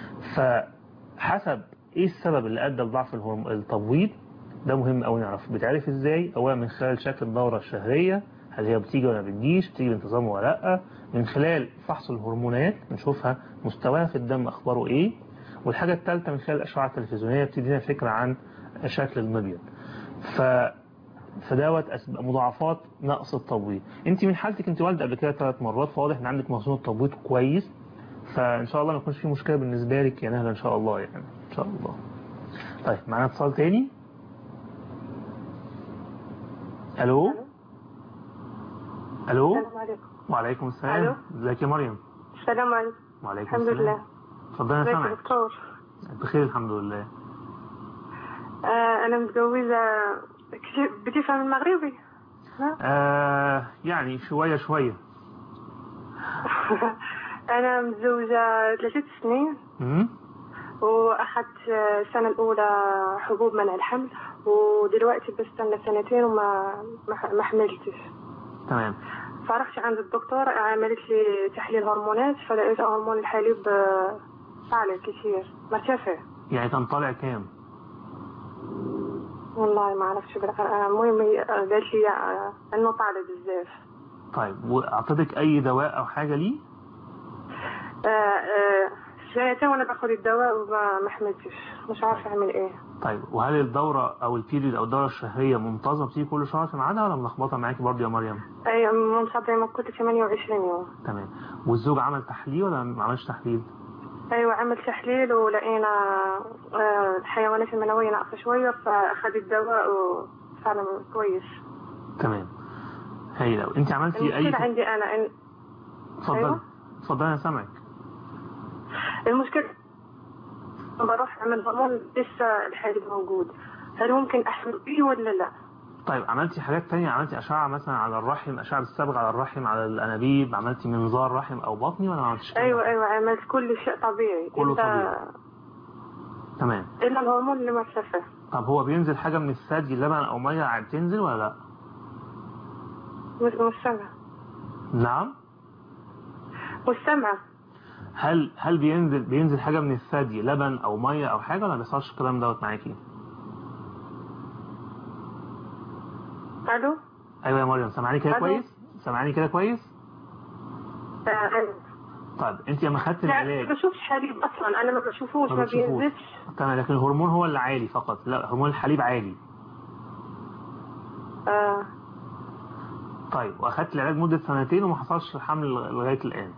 فحسب ايه السبب اللي ادى لضعف الهرم- التبويض ده مهم قوي نعرف بتعرف ازاي اولا من خلال شكل الدوره الشهريه هل هي بتيجي ولا ما بتجيش بتيجي بانتظام ولا لا من خلال فحص الهرمونات نشوفها مستواها في الدم اخباره ايه والحاجه الثالثه من خلال الاشعه التلفزيونيه بتدينا فكره عن شكل المبيض ف فدوت أسباب مضاعفات نقص التبويض انت من حالتك انت والده قبل كده ثلاث مرات فواضح ان عندك مخزون التبويض كويس فان شاء الله ما يكونش في مشكله بالنسبه لك يا نهله ان شاء الله يعني ان شاء الله طيب معانا اتصال تاني الو الو السلام عليكم وعليكم السلام ألو. ازيك يا مريم السلام عليكم وعليكم الحمد السلام لله اتفضلي انا ازيك يا سامعك دكتور بخير الحمد لله آه انا متجوزه كتير- بتفهم المغربي آه يعني شويه شويه انا متزوجه ثلاثة سنين امم واخذت آه، السنه الاولى حبوب منع الحمل ودلوقتي بستنى سنتين وما ما ما حملتش تمام فرحت عند الدكتور عملت لي تحليل هرمونات فلقيت هرمون الحليب آه، عالي كتير مرتفع يعني كان طالع كام والله ما عرفتش بالآخر. آه، المهم هي- آه، قالت لي آه، انه طالع بزاف طيب واعطيتك اي دواء او حاجه ليه آه، آه، سنتين وانا باخد الدواء وما ما حملتش مش عارفه اعمل ايه طيب وهل الدوره او البيريد او الدوره الشهريه منتظمه بتيجي كل شهر في ميعادها ولا ملخبطه معاكي برضه يا مريم اي منتظمه كنت 28 يوم تمام والزوج عمل تحليل ولا ما عملش تحليل ايوه عمل تحليل ولقينا آه، الحيوانات المنويه ناقصه شويه فاخذ الدواء وفعلا كويس تمام هايله انت عملتي اي المشكله عندي انا إن اتفضلي أيوة. اتفضلي انا سامعك المشكله بروح اعمل هرمون لسه الحالب موجود هل ممكن احمل بيه ولا لا؟ طيب عملتي حاجات تانية عملتي أشعة مثلا على الرحم أشعة بالصبغ على الرحم على الأنابيب عملتي منظار رحم أو بطني ولا ما عملتش كده؟ ايوه ايوه عملت كل شيء طبيعي كله إلا طبيعي. تمام الا الهرمون اللي مرتفع طب هو بينزل حاجة من الثدي لبن أو مية عاد تنزل ولا لا؟ مش مش سامعه نعم مش سامعه هل هل بينزل بينزل حاجة من الثدي لبن أو مية أو حاجة ولا ما بيحصلش الكلام دوت معاكي؟ الو أيوة يا مريم سامعاني كده ألو. كويس؟ سامعاني كده كويس؟ آه، أيوة. طيب أنت لما خدت لا ما العلاج بشوفش حليب اصلا انا ما بشوفوش ما ما بتشوفوش. بينزلش تمام لكن الهرمون هو اللي عالي فقط لا هرمون الحليب عالي آه. طيب واخدت العلاج مدة سنتين وما حصلش حمل لغاية الآن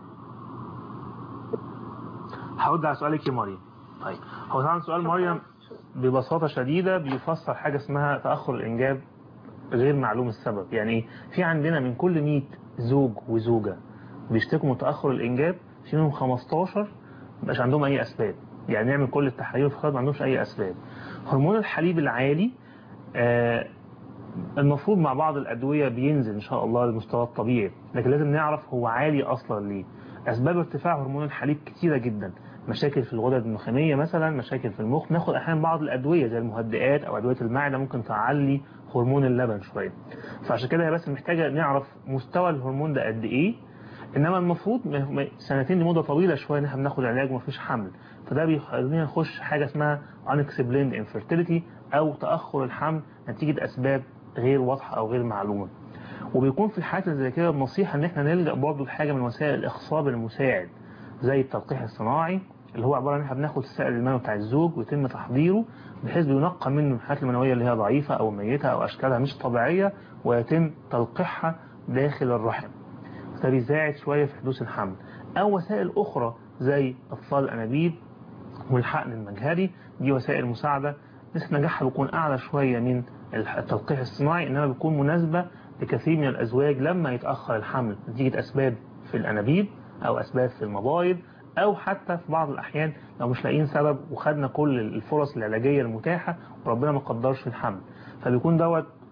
هرد على سؤالك يا مريم طيب هو طبعا سؤال مريم ببساطة شديدة بيفسر حاجة اسمها تأخر الإنجاب غير معلوم السبب يعني إيه؟ في عندنا من كل 100 زوج وزوجة بيشتكوا من تأخر الإنجاب في منهم 15 مبقاش عندهم أي أسباب يعني نعمل كل التحاليل والفحوصات ما عندهمش أي أسباب هرمون الحليب العالي آه المفروض مع بعض الأدوية بينزل إن شاء الله للمستوى الطبيعي لكن لازم نعرف هو عالي أصلا ليه أسباب ارتفاع هرمون الحليب كتيرة جدا مشاكل في الغدد النخامية مثلا مشاكل في المخ ناخد أحيانا بعض الأدوية زي المهدئات أو أدوية المعدة ممكن تعلي هرمون اللبن شوية فعشان كده هي بس محتاجة نعرف مستوى الهرمون ده قد إيه إنما المفروض م- م- سنتين دي مدة طويلة شوية إن احنا بناخد علاج ومفيش حمل فده بيخلينا نخش حاجة اسمها unexplained infertility أو تأخر الحمل نتيجة أسباب غير واضحة أو غير معلومة وبيكون في الحالات اللي زي كده النصيحة ان احنا نلجأ برضه لحاجة من وسائل الاخصاب المساعد زي التلقيح الصناعي اللي هو عبارة عن احنا بناخد السائل المنوي بتاع الزوج ويتم تحضيره بحيث بينقى منه الحالات المنوية اللي هي ضعيفة او ميتة او اشكالها مش طبيعية ويتم تلقيحها داخل الرحم ده بيساعد شوية في حدوث الحمل او وسائل اخرى زي اطفال الانابيب والحقن المجهري دي وسائل مساعدة نسبة نجاحها بيكون أعلى شوية من التلقيح الصناعي إنما بيكون مناسبة لكثير من الأزواج لما يتأخر الحمل نتيجة أسباب في الأنابيب أو أسباب في المبايض أو حتى في بعض الأحيان لو مش لاقيين سبب وخدنا كل الفرص العلاجية المتاحة وربنا ما قدرش الحمل فبيكون دوت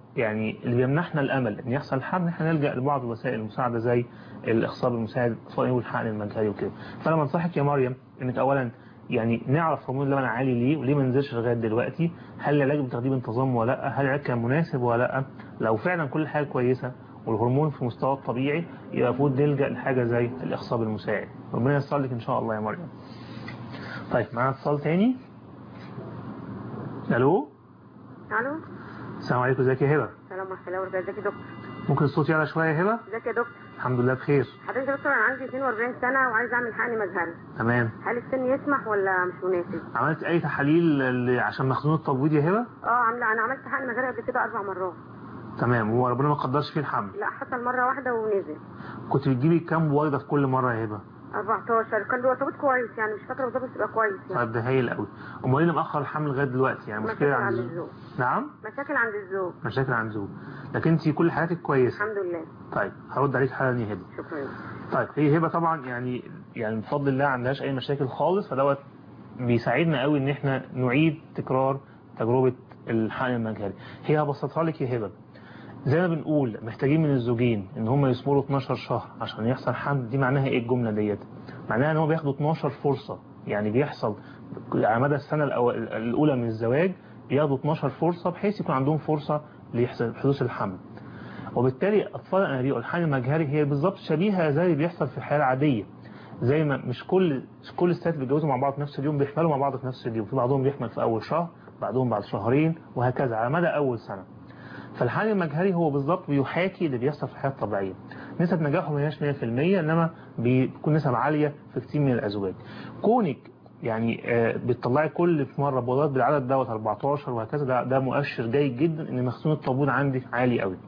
يعني اللي بيمنحنا الامل ان يحصل حمل احنا نلجا لبعض وسائل المساعده زي الاخصاب المساعد اطفاء والحقن المجهري وكده فانا بنصحك يا مريم انك اولا يعني نعرف هرمون اللبن عالي ليه وليه ما نزلش لغايه دلوقتي هل العلاج بتاخديه بانتظام ولا لا هل العلاج كان مناسب ولا لا لو فعلا كل حاجه كويسه والهرمون في مستوى الطبيعي يبقى المفروض نلجا لحاجه زي الاخصاب المساعد ربنا ييسر لك ان شاء الله يا مريم طيب معانا اتصال تاني الو الو السلام عليكم ازيك يا هبه السلام ورحمه الله وبركاته ازيك يا دكتور ممكن الصوت يعلى شويه يا هبه ازيك يا دكتور الحمد لله بخير حضرتك يا دكتور انا عندي 42 سنه وعايز اعمل حقن مجهري تمام هل السن يسمح ولا مش مناسب عملت اي تحاليل ل- عشان مخزون التبويض يا هبه اه عامله انا عملت حقن مجهري قبل كده اربع مرات تمام هو ربنا ما قدرش فيه الحمل لا حصل مره واحده ونزل كنت بتجيبي كام بويضه في كل مره يا هبه 14 كان مرتبط كويس يعني مش فاكره بالظبط بس يبقى كويس يعني طيب ده هايل قوي امال ايه اللي مأخر الحمل لغايه دلوقتي يعني مشكله مشاكل عند عند الزوج الزوج نعم مشاكل عند الزوج مشاكل عند الزوج لكن انت كل حياتك كويسه الحمد لله طيب هرد عليك حالا يا هبه شكرا طيب هي هبه طبعا يعني يعني بفضل الله ما عندهاش اي مشاكل خالص فدوت بيساعدنا قوي ان احنا نعيد تكرار تجربه الحقن المجهري هي هبسطها لك يا هبه زي ما بنقول محتاجين من الزوجين ان هم يصبروا 12 شهر عشان يحصل حمل دي معناها ايه الجمله ديت معناها ان هو بياخدوا 12 فرصه يعني بيحصل على مدى السنه الأو- الاولى من الزواج بياخدوا 12 فرصه بحيث يكون عندهم فرصه ليحصل حدوث الحمل وبالتالي اطفال الانابيب والحقن المجهري هي بالظبط شبيهه زي اللي بيحصل في الحياه العاديه زي ما مش كل مش كل الستات اللي بيتجوزوا مع بعض في نفس اليوم بيحملوا مع بعض في نفس اليوم في بعضهم بيحمل في اول شهر بعضهم بعد شهرين وهكذا على مدى اول سنه فالحقن المجهري هو بالظبط بيحاكي اللي بيحصل في الحياه الطبيعيه نسب نجاحه ما هياش 100% انما بيكون نسب عاليه في كتير من الازواج كونك يعني آه، بتطلعي كل في مره بيضات بالعدد دوت 14 وهكذا ده, ده مؤشر جيد جدا ان مخزون الطابون عندك عالي قوي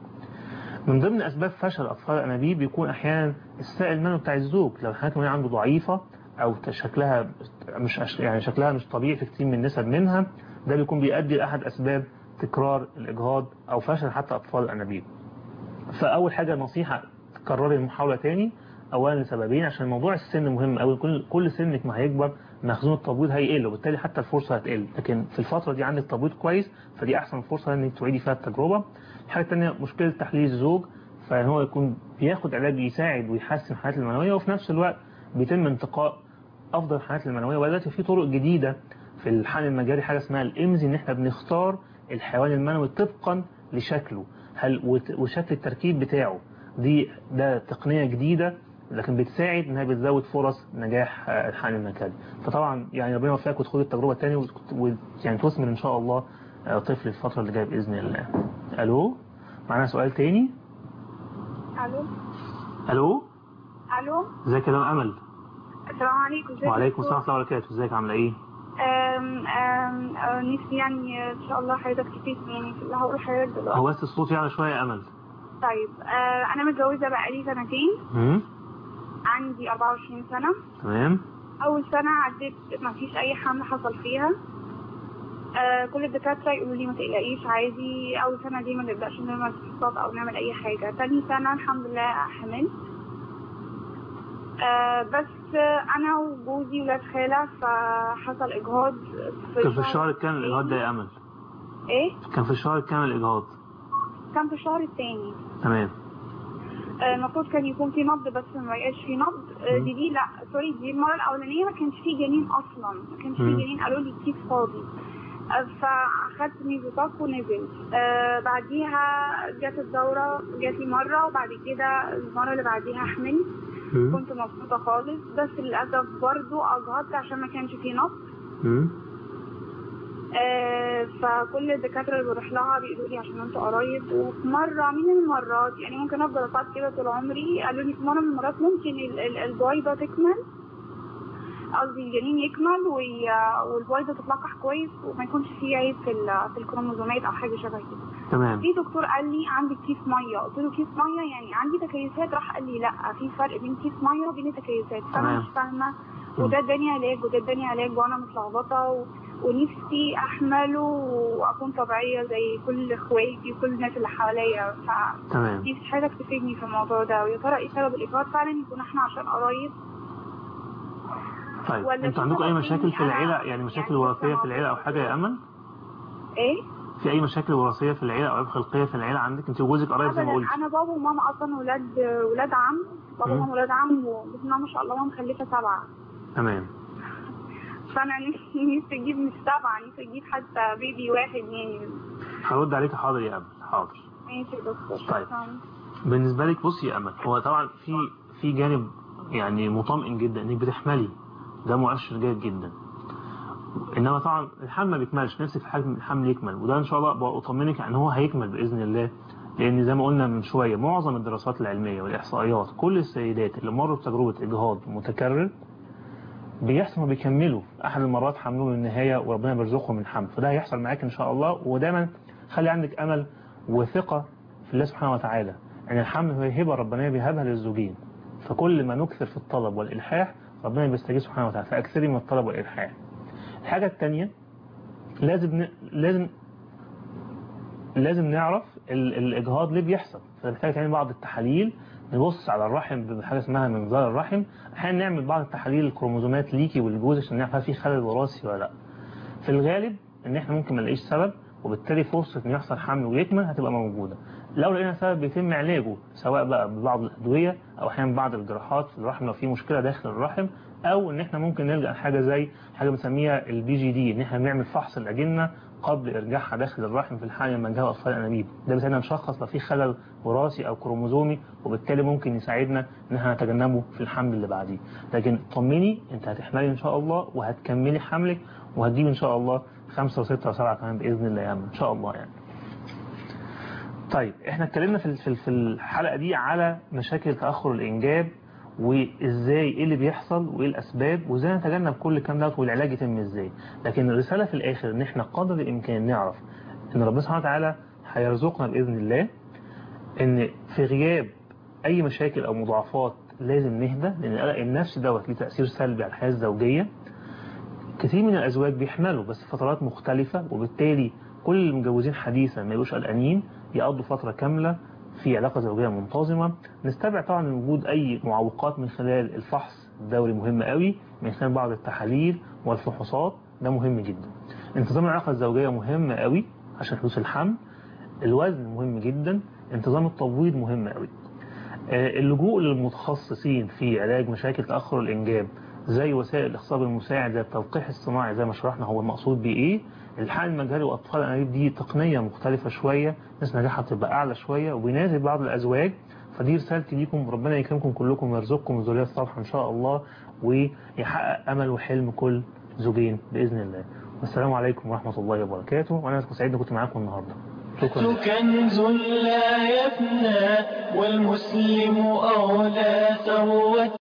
من ضمن اسباب فشل اطفال الانابيب بيكون احيانا السائل المنوي بتاع الزوج لو الحالات المنويه عنده ضعيفه او شكلها مش أش- يعني شكلها مش طبيعي في كتير من النسب منها ده بيكون بيؤدي لاحد اسباب تكرار الاجهاض او فشل حتى اطفال الانابيب فاول حاجه نصيحه تكرري المحاوله تاني اولا لسببين عشان موضوع السن مهم قوي كل كل سنك ما هيكبر مخزون التبويض هيقل وبالتالي حتى الفرصه هتقل لكن في الفتره دي عندك تبويض كويس فدي احسن فرصه انك تعيدي فيها التجربه الحاجه الثانيه مشكله تحليل الزوج فان هو يكون بياخد علاج يساعد ويحسن حالته المنويه وفي نفس الوقت بيتم انتقاء افضل الحالات المنويه ودلوقتي في طرق جديده في الحقن المجاري حاجه اسمها الامزي ان احنا بنختار الحيوان المنوي طبقا لشكله هل وت- وشكل التركيب بتاعه دي ده تقنيه جديده لكن بتساعد انها بتزود فرص نجاح آه، الحقن المجاري فطبعا يعني ربنا يوفقك وتخوضي التجربه الثانيه ويعني تثمر ان شاء الله آه، طفل الفتره اللي جايه باذن الله الو معانا سؤال تاني الو الو الو ازيك يا امل السلام عليكم ازيك يا وعليكم دكتور؟ السلام ورحمه الله وبركاته ازيك عامله ايه أم أم آه، نفسي يعني ان شاء الله حضرتك تفيدني يعني في اللي هقول لحضرتك دلوقتي هو بس الصوت يعني شويه يا امل طيب آه، انا متجوزه بقالي سنتين امم عندي 24 سنه تمام اول سنه عديت ما فيش اي حمل حصل فيها آه كل الدكاتره يقولوا لي ما تقلقيش عادي اول سنه دي ما نبداش نعمل فحوصات او نعمل اي حاجه تاني سنه الحمد لله حملت آه بس آه، انا وجوزي ولاد خاله فحصل اجهاض كان في الشهر كام الاجهاض ده يا امل ايه كان في الشهر كام الاجهاض كان في الشهر الثاني تمام آه، المفروض كان يكون في نبض بس ما بقاش في نبض آه، مم. دي دي لا سوري دي المره الاولانيه ما كانش في جنين اصلا ما كانش في مم. جنين قالوا لي كيس فاضي آه، فاخدت ميزوتاك ونزلت آه بعديها جت الدوره جات لي مره وبعد كده المره اللي بعديها حملت مم. كنت مبسوطه خالص بس للاسف برضو اجهضت عشان ما كانش في نبض مم. آه، فكل الدكاترة اللي بروح لها بيقولوا لي عشان انتوا قرايب وفي مرة من المرات يعني ممكن افضل اصعد كده طول عمري قالوا لي في مرة من المرات ممكن ال- ال- البويضة تكمل قصدي الجنين يكمل وي- والبويضة تتلقح كويس وما يكونش فيه عيب في ال- في الكروموزومات او حاجة شبه كده تمام في دكتور قال لي عندك كيس ميه قلت له كيس ميه يعني عندي تكيسات راح قال لي لا في فرق بين كيس ميه وبين تكيسات فانا تمام. مش فاهمه وده اداني علاج وده اداني علاج وانا متلخبطه و... ونفسي احمله واكون طبيعيه زي كل اخواتي وكل الناس اللي حواليا تمام فنفسي حضرتك تفيدني في الموضوع ده ويا ترى ايه سبب الاجهاض فعلا يكون احنا عشان قرايب طيب ولا انتوا في عندكم اي سبب مشاكل تاني في العيله أنا يعني مشاكل يعني وراثيه لسه في العيله او حاجه يا امل ايه في اي مشاكل وراثيه في العيله او عيوب خلقيه في العيله عندك انت وجوزك قريب زي ما أبداً، قلت انا بابا وماما اصلا ولاد ولاد عم بابا مم. وماما ولاد عم وبسم الله ما شاء الله ماما مخلفه سبعه تمام فانا نفسي نفسي اجيب مش سبعه نفسي اجيب حتى بيبي واحد يعني هرد عليك حاضر يا امل حاضر ماشي يا دكتور طيب. شكراً. بالنسبه لك بصي يا امل هو طبعا في في جانب يعني مطمئن جدا انك بتحملي ده مؤشر جيد جدا انما طبعا الحمل ما بيكملش نفسك في حجم الحمل يكمل وده ان شاء الله بطمنك ان هو هيكمل باذن الله لان زي ما قلنا من شويه معظم الدراسات العلميه والاحصائيات كل السيدات اللي مروا بتجربه اجهاض متكرر بيحصل بيكملوا احد المرات حملهم للنهايه وربنا بيرزقهم من حمل فده هيحصل معاك ان شاء الله ودايما خلي عندك امل وثقه في الله سبحانه وتعالى ان الحمل هو هبه ربانيه بيهبها للزوجين فكل ما نكثر في الطلب والالحاح ربنا بيستجيب سبحانه وتعالى فاكثري من الطلب والالحاح الحاجه الثانيه لازم ن... لازم لازم نعرف ال... الاجهاض ليه بيحصل فمحتاج تعمل بعض التحاليل نبص على الرحم بحاجه اسمها منظار الرحم احيانا نعمل بعض التحاليل الكروموزومات ليكي والجوز عشان نعرف هل في خلل وراثي ولا لا في الغالب ان احنا ممكن ما نلاقيش سبب وبالتالي فرصه ان يحصل حمل ويكمل هتبقى موجوده لو لقينا سبب بيتم علاجه سواء بقى ببعض الادويه او احيانا بعض الجراحات في الرحم لو في مشكله داخل الرحم او ان احنا ممكن نلجا لحاجه زي حاجه بنسميها البي جي دي ان احنا بنعمل فحص الاجنه قبل ارجاعها داخل الرحم في الحاله لما جاء اطفال انابيب ده بيساعدنا نشخص لو في خلل وراثي او كروموزومي وبالتالي ممكن يساعدنا ان احنا نتجنبه في الحمل اللي بعديه لكن طمني انت هتحملي ان شاء الله وهتكملي حملك وهتجيب ان شاء الله خمسة وستة وسبعة كمان بإذن الله يا أم إن شاء الله يعني طيب احنا اتكلمنا في في في الحلقة دي على مشاكل تأخر الإنجاب وازاي ايه اللي بيحصل وايه الاسباب وازاي نتجنب كل الكلام دوت والعلاج يتم ازاي لكن الرسالة في الاخر ان احنا قدر الامكان نعرف ان ربنا سبحانه وتعالى هيرزقنا باذن الله ان في غياب اي مشاكل او مضاعفات لازم نهدى لان القلق النفسي دوت ليه تاثير سلبي على الحياه الزوجيه كثير من الازواج بيحملوا بس فترات مختلفه وبالتالي كل المتجوزين حديثا ما يبقوش قلقانين يقضوا فتره كامله في علاقه زوجيه منتظمه نستبعد طبعا من وجود اي معوقات من خلال الفحص الدوري مهم قوي من خلال بعض التحاليل والفحوصات ده مهم جدا انتظام العلاقه الزوجيه مهم قوي عشان حدوث الحمل الوزن مهم جدا انتظام التبويض مهم قوي اللجوء للمتخصصين في علاج مشاكل تأخر الإنجاب زي وسائل الإخصاب المساعد زي التلقيح الصناعي زي ما شرحنا هو المقصود بيه إيه الحقن المجهري وأطفال الأنابيب دي تقنية مختلفة شوية ناس نجاحها بتبقى أعلى شوية وبيناسب بعض الأزواج فدي رسالتي ليكم ربنا يكرمكم كلكم ويرزقكم الذرية الصالحة إن شاء الله ويحقق أمل وحلم كل زوجين بإذن الله والسلام عليكم ورحمة الله وبركاته وأنا كنت سعيد إني كنت معاكم النهاردة شكرا كنز لا يفنى والمسلم أولى ثروة